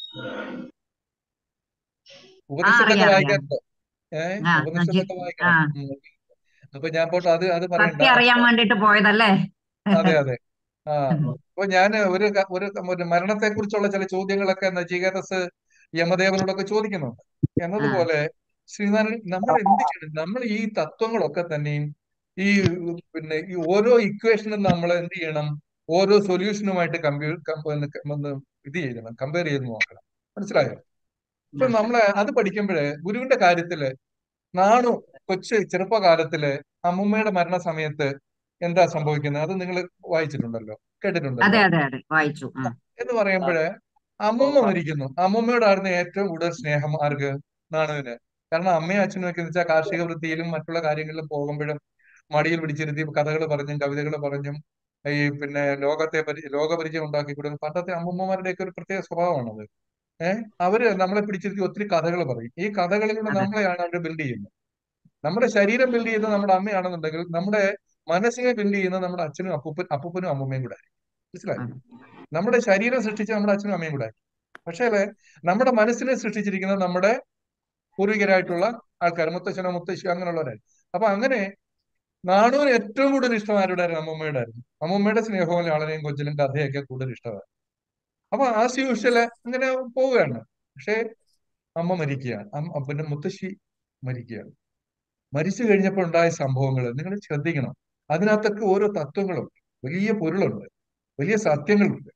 Speaker 3: ആ
Speaker 1: ഉപനിഷത്തൊക്കെ
Speaker 3: അറിയാം അറിയാം
Speaker 1: വായിക്കാറുണ്ടോ ഏ
Speaker 3: ആ നജി
Speaker 1: ഉപനിഷത്തൊക്കെ
Speaker 3: ആ
Speaker 1: വായിക്കണം ഉം. അപ്പൊ ഞാൻ പോട്ടെ അത് അത് പറയണ്ട
Speaker 3: സത്യം അറിയാൻ വേണ്ടിട്ട് പോയതല്ലേ
Speaker 1: അതെ അതെ ആ അപ്പൊ ഞാൻ ഒരു ക- ഒരു ഒരു മരണത്തെ കുറിച്ചുള്ള ചില ചോദ്യങ്ങളൊക്കെ നചികേതസ് യമദേവനോടൊക്കെ ചോദിക്കുന്നുണ്ട്
Speaker 3: ആ
Speaker 1: എന്നതുപോലെ ശ്രീനാരായണൻ നമ്മൾ എന്ത് ചെയ്യണം നമ്മൾ ഈ തത്വങ്ങളൊക്കെ തന്നെയും ഈ പിന്നെ ഈ ഓരോ ഇക്വേഷനും നമ്മൾ എന്ത് ചെയ്യണം ഓരോ സൊല്യൂഷനുമായിട്ട് കമ്പ്യൂ ഒന്ന് ഇത് ചെയ്യണം കമ്പയർ ചെയ്ത് നോക്കണം മനസ്സിലായോ ഇപ്പൊ
Speaker 3: ആ
Speaker 1: നമ്മള് അത് പഠിക്കുമ്പോഴേ ഗുരുവിന്റെ കാര്യത്തില് നാണു കൊച്ചു ചെറുപ്പകാലത്തില് അമ്മുമ്മയുടെ മരണസമയത്ത് എന്താ സംഭവിക്കുന്നത് അത് നിങ്ങൾ വായിച്ചിട്ടുണ്ടല്ലോ
Speaker 3: അതെ
Speaker 1: കേട്ടിട്ടുണ്ടല്ലോ
Speaker 3: അതെ അതെ വായിച്ചു ആ
Speaker 1: എന്ന് പറയുമ്പോഴ് അമ്മുമ്മ മരിക്കുന്നു അമ്മുമ്മയോടായിരുന്നു ഏറ്റവും കൂടുതൽ സ്നേഹം ആർക്ക് നാണുവിന് കാരണം അമ്മയും അച്ഛനും ഒക്കെ എന്ന് വെച്ചാൽ കാർഷിക വൃത്തിയിലും മറ്റുള്ള കാര്യങ്ങളിലും പോകുമ്പോഴും മടിയിൽ പിടിച്ചിരുത്തി കഥകൾ പറഞ്ഞും കവിതകൾ പറഞ്ഞും ഈ പിന്നെ ലോകത്തെ പരി ലോകപരിചയം ഉണ്ടാക്കി കൊടുക്കും പണ്ടത്തെ അമ്മൂമ്മമാരുടെയൊക്കെ ഒരു പ്രത്യേക സ്വഭാവമാണത് ഏഹ് അവര് നമ്മളെ പിടിച്ചിരുത്തി ഒത്തിരി കഥകൾ പറയും ഈ കഥകളിലൂടെ
Speaker 3: അതെ
Speaker 1: നമ്മളെയാണ് അവർ ബിൽഡ് ചെയ്യുന്നത് നമ്മുടെ ശരീരം ബിൽഡ് ചെയ്യുന്നത് നമ്മുടെ അമ്മയാണെന്നുണ്ടെങ്കിൽ നമ്മുടെ മനസ്സിനെ ബിൽഡ് ചെയ്യുന്നത് നമ്മുടെ അച്ഛനും അപ്പൂപ്പൻ അപ്പൂപ്പനും അമ്മൂമ്മയും കൂടെ ആയിരിക്കും മനസ്സിലായി
Speaker 3: അതെ
Speaker 1: നമ്മുടെ ശരീരം സൃഷ്ടിച്ച നമ്മുടെ അച്ഛനും അമ്മയും കൂടെ ആയിരിക്കും പക്ഷേ നമ്മുടെ മനസ്സിനെ സൃഷ്ടിച്ചിരിക്കുന്നത് നമ്മുടെ പൂർവികരായിട്ടുള്ള ആൾക്കാർ മുത്തശ്ശനോ മുത്തശ്ശിയോ അങ്ങനെയുള്ളവരായിരിക്കും അപ്പൊ അങ്ങനെ നാണുവിന് ഏറ്റവും കൂടുതൽ ഇഷ്ടം ആരുടെ ആയിരുന്നു അമ്മൂമ്മയുടെ ആയിരുന്നു അമ്മൂമ്മയുടെ സ്നേഹവും ലാളനയും കൊച്ചിലും കഥയൊക്കെ കൂടുതൽ ഇഷ്ടമാണ് അപ്പൊ ആസ് യൂഷ്വല് അങ്ങനെ പോവുകയാണ് പക്ഷേ അമ്മ മരിക്കുകയാണ് അമ്മ പിന്നെ മുത്തശ്ശി മരിക്കുകയാണ് മരിച്ചു കഴിഞ്ഞപ്പോൾ ഉണ്ടായ സംഭവങ്ങൾ നിങ്ങൾ ശ്രദ്ധിക്കണം അതിനകത്തൊക്കെ ഓരോ തത്വങ്ങളുണ്ട് വലിയ പൊരുളുണ്ട് വലിയ സത്യങ്ങളുണ്ട്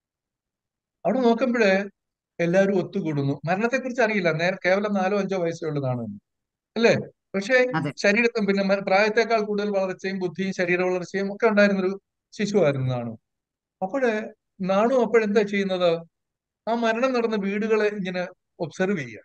Speaker 1: അവിടെ നോക്കുമ്പോഴേ എല്ലാവരും ഒത്തുകൂടുന്നു മരണത്തെക്കുറിച്ച് അറിയില്ല നേരെ കേവലം നാലോ അഞ്ചോ വയസ്സേ ഉള്ളതാണ് അല്ലേ പക്ഷേ
Speaker 3: അതെ
Speaker 1: ശരീരത്തും പിന്നെ മ- പ്രായത്തെക്കാൾ കൂടുതൽ വളർച്ചയും ബുദ്ധിയും ശരീര വളർച്ചയും ഒക്കെ ഉണ്ടായിരുന്നൊരു ശിശുവായിരുന്നു നാണു അപ്പോഴ് നാണു അപ്പോഴെന്താ ചെയ്യുന്നത് ആ മരണം നടന്ന വീടുകളെ ഇങ്ങനെ ഒബ്സർവ് ചെയ്യുക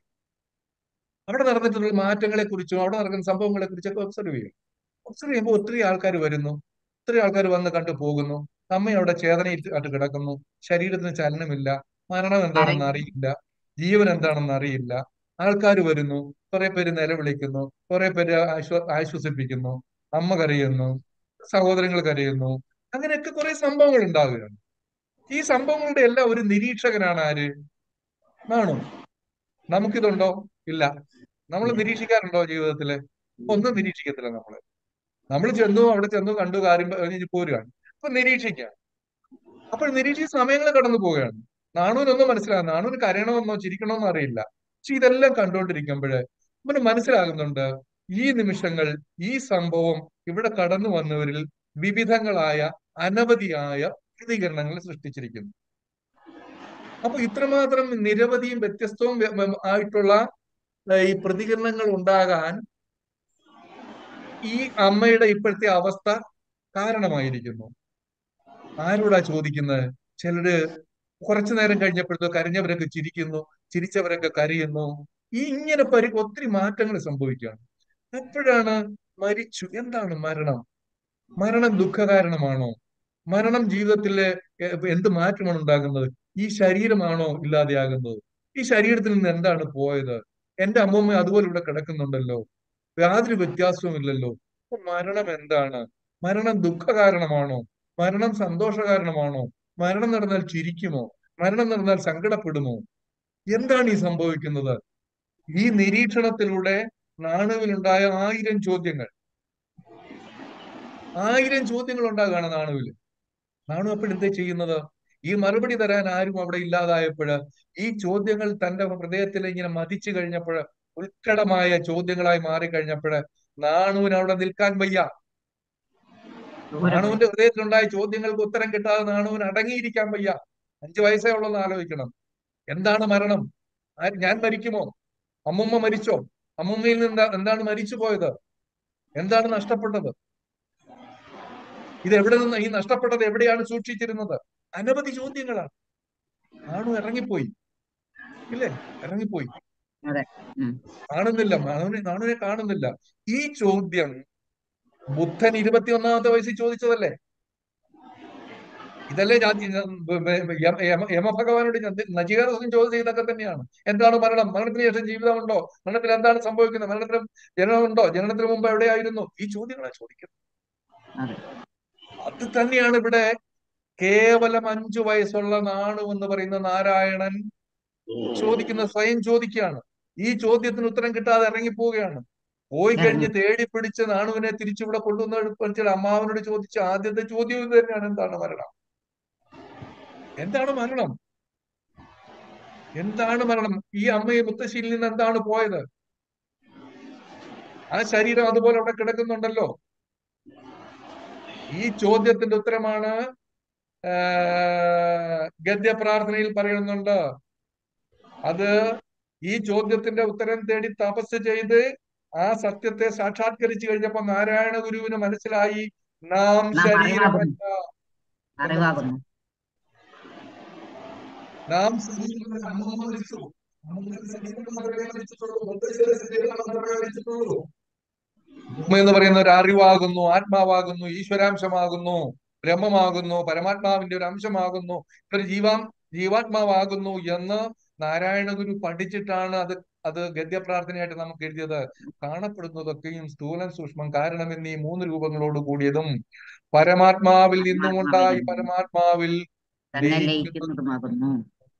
Speaker 1: അവിടെ നടന്നിട്ടുള്ള മാറ്റങ്ങളെ കുറിച്ചും അവിടെ നടക്കുന്ന സംഭവങ്ങളെ കുറിച്ചൊക്കെ ഒബ്സർവ് ചെയ്യും ഒബ്സർവ് ചെയ്യുമ്പോൾ ഒത്തിരി ആൾക്കാർ വരുന്നു ഒത്തിരി ആൾക്കാർ വന്ന് കണ്ടു പോകുന്നു അമ്മ അവിടെ ചേതനയിട്ട് കിടക്കുന്നു ശരീരത്തിന് ചലനമില്ല മരണം എന്താണെന്ന്
Speaker 3: കരയും
Speaker 1: അറിയില്ല ജീവൻ എന്താണെന്ന് അറിയില്ല ആൾക്കാർ വരുന്നു കുറെ പേര് നിലവിളിക്കുന്നു കുറെ പേര് ആശ്വ ആശ്വസിപ്പിക്കുന്നു അമ്മ കരയുന്നു സഹോദരങ്ങൾ കരയുന്നു അങ്ങനെയൊക്കെ കുറെ സംഭവങ്ങൾ ഉണ്ടാവുകയാണ് ഈ സംഭവങ്ങളുടെ എല്ലാം ഒരു നിരീക്ഷകനാണ് ആര് നാണു നമുക്കിതുണ്ടോ ഇല്ല നമ്മൾ
Speaker 3: ഇല്ല
Speaker 1: നിരീക്ഷിക്കാറുണ്ടോ ജീവിതത്തില് ഒന്നും നിരീക്ഷിക്കത്തില്ല നമ്മള് നമ്മൾ ചെന്നു അവിടെ ചെന്നു കണ്ടു കാര്യം കഴിഞ്ഞ് പോരുകയാണ് അപ്പൊ നിരീക്ഷിക്കാം അപ്പോൾ നിരീക്ഷിച്ച സമയങ്ങൾ കടന്നു പോവുകയാണ് നാണൂനൊന്നും മനസ്സിലാകും നാണൂന് കരയണമെന്നോ ചിരിക്കണമെന്നോ അറിയില്ല പക്ഷെ ഇതെല്ലാം കണ്ടുകൊണ്ടിരിക്കുമ്പോഴ് അവന് മനസ്സിലാകുന്നുണ്ട് ഈ നിമിഷങ്ങൾ ഈ സംഭവം ഇവിടെ കടന്നു വന്നവരിൽ വിവിധങ്ങളായ അനവധിയായ പ്രതികരണങ്ങൾ സൃഷ്ടിച്ചിരിക്കുന്നു അപ്പൊ ഇത്രമാത്രം നിരവധിയും വ്യത്യസ്തവും വ്യ- വ്യ- ആയിട്ടുള്ള ഏഹ്, ഈ പ്രതികരണങ്ങൾ ഉണ്ടാകാൻ ഈ അമ്മയുടെ ഇപ്പോഴത്തെ അവസ്ഥ കാരണമായിരിക്കുന്നു ആരോടാ ചോദിക്കുന്നത് ചിലര് കുറച്ചു നേരം കഴിഞ്ഞപ്പോഴത്തേക്ക് കരഞ്ഞവരൊക്കെ ചിരിക്കുന്നു ചിരിച്ചവരൊക്കെ കരയുന്നു ഈ ഇങ്ങനെ പരി ഒത്തിരി മാറ്റങ്ങൾ സംഭവിക്കുകയാണ് എപ്പോഴാണ് മരിച്ചു എന്താണ് മരണം മരണം ദുഃഖകാരണമാണോ മരണം ജീവിതത്തിലെ എ- എന്ത് മാറ്റമാണ് ഉണ്ടാകുന്നത് ഈ ശരീരമാണോ ഇല്ലാതെയാകുന്നത് ഈ ശരീരത്തിൽ നിന്ന് എന്താണ് പോയത് എന്റെ അമ്മൂമ്മ അതുപോലെ ഇവിടെ കിടക്കുന്നുണ്ടല്ലോ യാതൊരു വ്യത്യാസവുമില്ലല്ലോ അപ്പൊ മരണം എന്താണ് മരണം ദുഃഖകാരണമാണോ മരണം സന്തോഷകാരണമാണോ മരണം നടന്നാൽ ചിരിക്കുമോ മരണം നടന്നാൽ സങ്കടപ്പെടുമോ എന്താണ് ഈ സംഭവിക്കുന്നത് ഈ നിരീക്ഷണത്തിലൂടെ നാണുവിലുണ്ടായ ആയിരം ചോദ്യങ്ങൾ ആയിരം ചോദ്യങ്ങൾ ഉണ്ടാകുകയാണ് നാണുവിൽ നാണു അപ്പോഴെന്താ ചെയ്യുന്നത് ഈ മറുപടി തരാൻ ആരും അവിടെ ഇല്ലാതായപ്പോൾ ഈ ചോദ്യങ്ങൾ തന്റെ ഹൃദയത്തിൽ ഇങ്ങനെ മതിച്ചു കഴിഞ്ഞപ്പോൾ ഉത്കടമായ ചോദ്യങ്ങളായി മാറിക്കഴിഞ്ഞപ്പോൾ നാണുവിന് അവിടെ നിൽക്കാൻ വയ്യ
Speaker 3: ദൂരെ പോയി
Speaker 1: നാണുവിന്റെ ഹൃദയത്തിലുണ്ടായ ചോദ്യങ്ങൾക്ക് ഉത്തരം കിട്ടാതെ നാണുവിന് അടങ്ങിയിരിക്കാൻ വയ്യ അഞ്ചു വയസ്സേ ഉള്ളെന്ന് ആലോചിക്കണം എന്താണ് മരണം ആ- ഞാൻ മരിക്കുമോ അമ്മുമ്മ മരിച്ചോ അമ്മുമ്മയിൽ നിന്ന് എന്താ- എന്താണ് മരിച്ചു പോയത് എന്താണ് നഷ്ടപ്പെട്ടത് ഇത് എവിടെ നിന്ന് ഈ നഷ്ടപ്പെട്ടത് എവിടെയാണ് സൂക്ഷിച്ചിരുന്നത് അനവധി ചോദ്യങ്ങളാണ് നാണു ഇറങ്ങിപ്പോയി ഇല്ലേ ഇറങ്ങിപ്പോയി
Speaker 3: അതെ ഉം.
Speaker 1: കാണുന്നില്ല നാണുവിനെ നാണുവിനെ കാണുന്നില്ല ഈ ചോദ്യം ബുദ്ധൻ ഇരുപത്തിയൊന്നാമത്തെ വയസ്സിൽ ചോദിച്ചതല്ലേ ഇതല്ലേ ഞാൻ യമ- യമ- യമഭഗവാനോട് നചികേതസും ചോദിച്ച ഇതൊക്കെ തന്നെയാണ് എന്താണ് മരണം മരണത്തിന് ശേഷം ജീവിതമുണ്ടോ മരണത്തിൽ എന്താണ് സംഭവിക്കുന്നത് മരണത്തിന് ജനനമുണ്ടോ ജനനത്തിന് മുമ്പ് എവിടെയായിരുന്നു ഈ ചോദ്യങ്ങളാണ് ചോദിക്കുന്നത്
Speaker 3: അതെ
Speaker 1: അത് തന്നെയാണ് ഇവിടെ കേവലം അഞ്ചു വയസ്സുള്ള നാണു എന്ന് പറയുന്ന നാരായണൻ ചോദിക്കുന്ന സ്വയം ചോദിക്കുകയാണ് ഈ ചോദ്യത്തിന് ഉത്തരം കിട്ടാതെ ഇറങ്ങിപ്പോവുകയാണ് പോയി കഴിഞ്ഞ് തേടി പിടിച്ച് നാണുവിനെ തിരിച്ചിവിടെ കൊണ്ടുവന്ന അമ്മാവനോട് ചോദിച്ച ആദ്യത്തെ ചോദ്യം ഇത് തന്നെയാണ് എന്താണ് മരണം എന്താണ് മരണം എന്താണ് മരണം ഈ അമ്മയെ മുത്തശ്ശിയിൽ നിന്ന് എന്താണ് പോയത് ആ ശരീരം അതുപോലെ അവിടെ കിടക്കുന്നുണ്ടല്ലോ ഈ ചോദ്യത്തിന്റെ ഉത്തരമാണ് ആ, ഗദ്യപ്രാർത്ഥനയിൽ പറയുന്നുണ്ട് അത് ഈ ചോദ്യത്തിന്റെ ഉത്തരം തേടി തപസ് ചെയ്ത് ആ സത്യത്തെ സാക്ഷാത്കരിച്ചു കഴിഞ്ഞപ്പോ നാരായണ ഗുരുവിന് മനസ്സിലായി നാം
Speaker 3: നാം
Speaker 1: ശരീരമല്ല
Speaker 3: അറിവാകുന്നു
Speaker 1: നാം ശരീരമല്ല അമ്മ മരിച്ചു മാത്രമേ മരിച്ചിട്ടുള്ളൂ മുത്തശ്ശേരി മാത്രമേ മരിച്ചിട്ടുള്ളൂ ഉമ്മ എന്ന് പറയുന്ന ഒരു അറിവാകുന്നു ആത്മാവാകുന്നു ഈശ്വരാംശമാകുന്നു ബ്രഹ്മമാകുന്നു പരമാത്മാവിന്റെ ഒരു അംശമാകുന്നു ഒരു ജീവാം ജീവാത്മാവാകുന്നു എന്ന് നാരായണ ഗുരു പഠിച്ചിട്ടാണ് അത് അത് ഗദ്യപ്രാർത്ഥനയായിട്ട് നമുക്ക് എഴുതിയത് കാണപ്പെടുന്നതൊക്കെയും സ്ഥൂലം സൂക്ഷ്മം കാരണം എന്നീ മൂന്ന് രൂപങ്ങളോട് കൂടിയതും പരമാത്മാവിൽ നിന്നും ഉണ്ടായി പരമാത്മാവിൽ
Speaker 3: തന്നെ
Speaker 1: ലയിക്കുന്നു
Speaker 3: ലയിക്കുന്നതുമാകുന്നു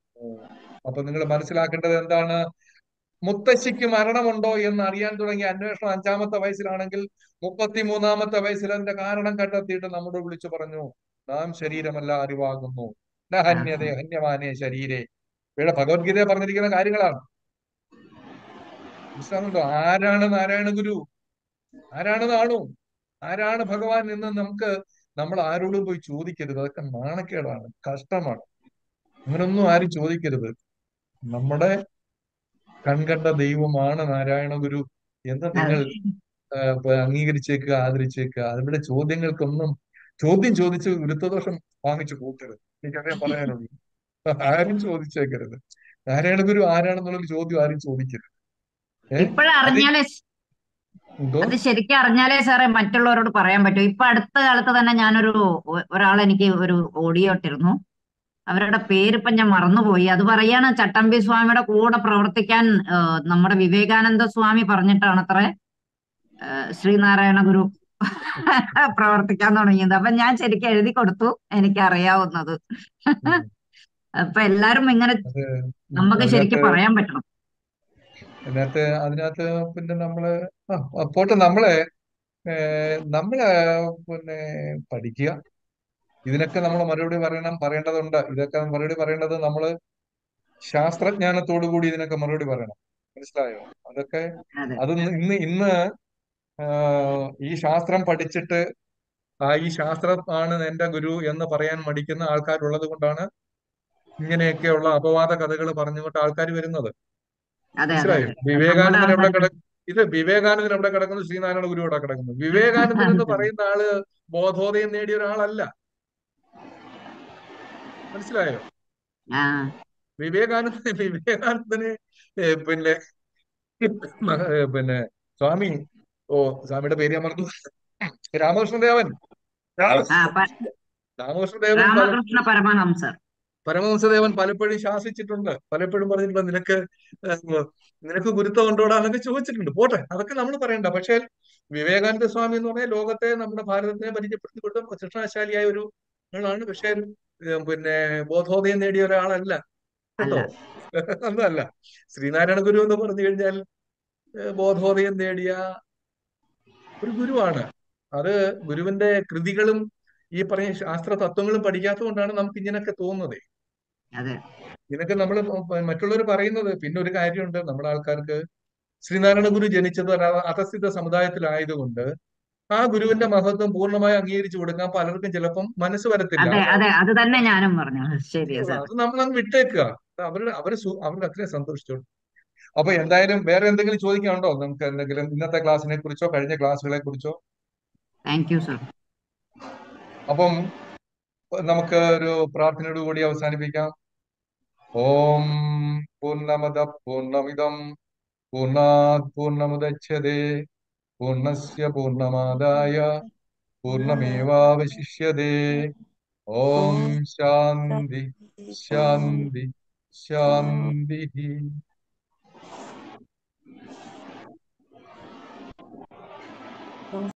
Speaker 1: അപ്പൊ നിങ്ങൾ മനസ്സിലാക്കേണ്ടത് എന്താണ് മുത്തശ്ശിക്ക് മരണമുണ്ടോ എന്ന് അറിയാൻ തുടങ്ങിയ അന്വേഷണം അഞ്ചാമത്തെ വയസ്സിലാണെങ്കിൽ മുപ്പത്തിമൂന്നാമത്തെ വയസ്സിൽ അതിന്റെ കാരണം കണ്ടെത്തിയിട്ട് നമ്മോട് വിളിച്ചു പറഞ്ഞു നാം ശരീരമല്ല അറിവാകുന്നു ന ഹന്യതേ ഹന്യമാനേ ശരീരേ ഇവിടെ ഭഗവത്ഗീത പറഞ്ഞിരിക്കുന്ന കാര്യങ്ങളാണ് മനസ്സിലാവുന്നുണ്ടോ ആരാണ് നാരായണ ഗുരു ആരാണ് നാണു ആരാണ് ഭഗവാൻ എന്ന് നമുക്ക് നമ്മൾ ആരോടും പോയി ചോദിക്കരുത് അതൊക്കെ നാണക്കേടാണ് കഷ്ടമാണ് അങ്ങനൊന്നും ആരും ചോദിക്കരുത് നമ്മുടെ കൺകണ്ട ദൈവമാണ് നാരായണ ഗുരു എന്ന് നിങ്ങൾ ആ, ഇപ്പൊ അംഗീകരിച്ചേക്കുക ആദരിച്ചേക്കുക അതിവിടെ ചോദ്യങ്ങൾക്കൊന്നും ചോദ്യം ചോദിച്ച് ഗുരുത്വദോഷം വാങ്ങിച്ചു കൂട്ടരുത് എനിക്കതേ പറയാനുള്ളൂ ആരും ചോദിച്ചേക്കരുത് നാരായണ ഗുരു ആരാണെന്നുള്ള ചോദ്യം ആരും ചോദിക്കരുത് ഏ?
Speaker 3: ഇപ്പോഴറിഞ്ഞാലേ
Speaker 1: എന്തോ
Speaker 3: അത് ശരിക്കും അറിഞ്ഞാലേ സാറേ മറ്റുള്ളവരോട് പറയാൻ പറ്റൂ ഇപ്പൊ അടുത്ത കാലത്ത് തന്നെ ഞാനൊരു ഒ- ഒരാൾ എനിക്ക് ഒരു ഓഡിയോ ഇട്ടിരുന്നു അവരുടെ പേരിപ്പം ഞാൻ മറന്നുപോയി അത് പറയാണ് ചട്ടമ്പി സ്വാമിയുടെ കൂടെ പ്രവർത്തിക്കാൻ ആ, നമ്മുടെ വിവേകാനന്ദ സ്വാമി പറഞ്ഞിട്ടാണ് അത്ര ശ്രീനാരായണ ഗുരു പ്രവർത്തിക്കാൻ തുടങ്ങിയത് അപ്പൊ ഞാൻ ശരിക്കും എഴുതി കൊടുത്തു എനിക്ക് അറിയാവുന്നത്
Speaker 1: ഉം.
Speaker 3: അപ്പൊ എല്ലാരും ഇങ്ങനെ
Speaker 1: അത്
Speaker 3: നമുക്ക് ശരിക്കും
Speaker 1: അതിനകത്ത്
Speaker 3: പറയാൻ പറ്റണം
Speaker 1: അതിനകത്ത് അതിനകത്ത് പിന്നെ നമ്മള് ആ, ആ, പോട്ടെ നമ്മളെ ഏഹ്, നമ്മള് പിന്നെ പഠിക്കുക ഇതിനൊക്കെ നമ്മൾ മറുപടി പറയണം പറയേണ്ടതുണ്ട് ഇതൊക്കെ മറുപടി പറയേണ്ടത് നമ്മള് ശാസ്ത്രജ്ഞാനത്തോടു കൂടി ഇതിനൊക്കെ മറുപടി പറയണം മനസ്സിലായോ അതൊക്കെ
Speaker 3: അതെ
Speaker 1: അത് ഇന്ന് ഇന്ന് ആഹ്, ഈ ശാസ്ത്രം പഠിച്ചിട്ട് ആ ഈ ശാസ്ത്രമാണ് എന്റെ ഗുരു എന്ന് പറയാൻ മടിക്കുന്ന ആൾക്കാരുള്ളത് കൊണ്ടാണ് ഇങ്ങനെയൊക്കെയുള്ള അപവാദ കഥകൾ പറഞ്ഞുകൊണ്ട് ആൾക്കാർ വരുന്നത്
Speaker 3: അതെ അതെ
Speaker 1: മനസ്സിലായോ
Speaker 3: അതെ നമ്മുടെ
Speaker 1: വിവേകാനന്ദൻ എവിടെ
Speaker 3: ആൾക്കാർ
Speaker 1: കിട ഇത് വിവേകാനന്ദൻ എവിടെ കിടക്കുന്നു ശ്രീനാരായണ ഗുരു എവിടെ കിടക്കുന്നു വിവേകാനന്ദൻ എന്ന് പറയുന്ന ആള് ബോധോദയം നേടിയ ഒരാളല്ല മനസ്സിലായോ
Speaker 3: ആ
Speaker 1: വിവേകാനന്ദൻ വിവേകാനന്ദന് ഏ, പിന്നെ ഏ, പിന്നെ സ്വാമി ഓ സ്വാമിയുടെ പേര് ഞാൻ മറന്നു രാമകൃഷ്ണദേവൻ രാ-
Speaker 3: ആ പ-
Speaker 1: രാമകൃഷ്ണദേവൻ പല
Speaker 3: രാമകൃഷ്ണ പരമഹംസർ
Speaker 1: പരമഹംസദേവൻ പലപ്പോഴും ശാസിച്ചിട്ടുണ്ട് പലപ്പോഴും പറഞ്ഞിട്ടുണ്ട് നിനക്ക് ഏഹ്, നിനക്ക് ഗുരുത്വം ഉണ്ടോടാ എന്നൊക്കെ ചോദിച്ചിട്ടുണ്ട് പോട്ടെ അതൊക്കെ നമ്മൾ പറയണ്ട പക്ഷേ വിവേകാനന്ദ സ്വാമി എന്ന് പറഞ്ഞാൽ ലോകത്തെ നമ്മുടെ ഭാരതത്തിനെ പരിചയപ്പെടുത്തിക്കൊണ്ടും ശിക്ഷണശാലിയായ ഒരു ആളാണ് പക്ഷേ ഏഹ്, പിന്നെ ബോധോദയം നേടിയ ഒരാളല്ല
Speaker 3: അല്ല
Speaker 1: കേട്ടോ അതല്ല ശ്രീനാരായണ ഗുരു എന്ന് പറഞ്ഞു കഴിഞ്ഞാൽ ഏഹ്, ബോധോദയം നേടിയ ഒരു ഗുരുവാണ് അത് ഗുരുവിന്റെ കൃതികളും ഈ പറഞ്ഞ ശാസ്ത്ര തത്വങ്ങളും പഠിക്കാത്തതുകൊണ്ടാണ് നമുക്ക് ഇങ്ങനെയൊക്കെ തോന്നുന്നത്
Speaker 3: അതെ
Speaker 1: ഇതൊക്കെ നമ്മൾ മറ്റുള്ളവർ പറയുന്നത് പിന്നെ ഒരു കാര്യമുണ്ട് നമ്മുടെ ആൾക്കാർക്ക് ശ്രീനാരായണ ഗുരു ജനിച്ചത് ഒരു അധസ്ഥിത സമുദായത്തിലായതുകൊണ്ട് ആ ഗുരുവിന്റെ മഹത്വം പൂർണ്ണമായി അംഗീകരിച്ചു കൊടുക്കാൻ പലർക്കും ചിലപ്പം മനസ്സ് വരത്തില്ല
Speaker 3: അതെ
Speaker 1: അത്
Speaker 3: അതെ അത് തന്നെ ഞാനും പറഞ്ഞു ശരിയാ സാർ
Speaker 1: അത് നമ്മൾ അങ്ങ് വിട്ടേക്കുക അത് അവരുടെ അവര് സു- അവർക്ക് അത്രയും സന്തോഷിച്ചോളൂ അപ്പൊ എന്തായാലും വേറെ എന്തെങ്കിലും ചോദിക്കാനുണ്ടോ നമുക്ക് എന്തെങ്കിലും ഇന്നത്തെ ക്ലാസ്സിനെ കുറിച്ചോ കഴിഞ്ഞ ക്ലാസ്സുകളെ കുറിച്ചോ
Speaker 3: താങ്ക് യു സാർ
Speaker 1: അപ്പം നമുക്ക് ഒരു പ്രാർത്ഥനയോട് കൂടി അവസാനിപ്പിക്കാം ഓം പൂർണ്ണമദ പൂർണ്ണമിദം പൂർണ്ണാത് പൂർണ്ണമുദച്യതേ പൂർണ്ണസ്യ പൂർണ്ണമാദായ പൂർണ്ണമേവാവശിഷ്യതേ ഓം ശാന്തി ശാന്തി ശാന്തി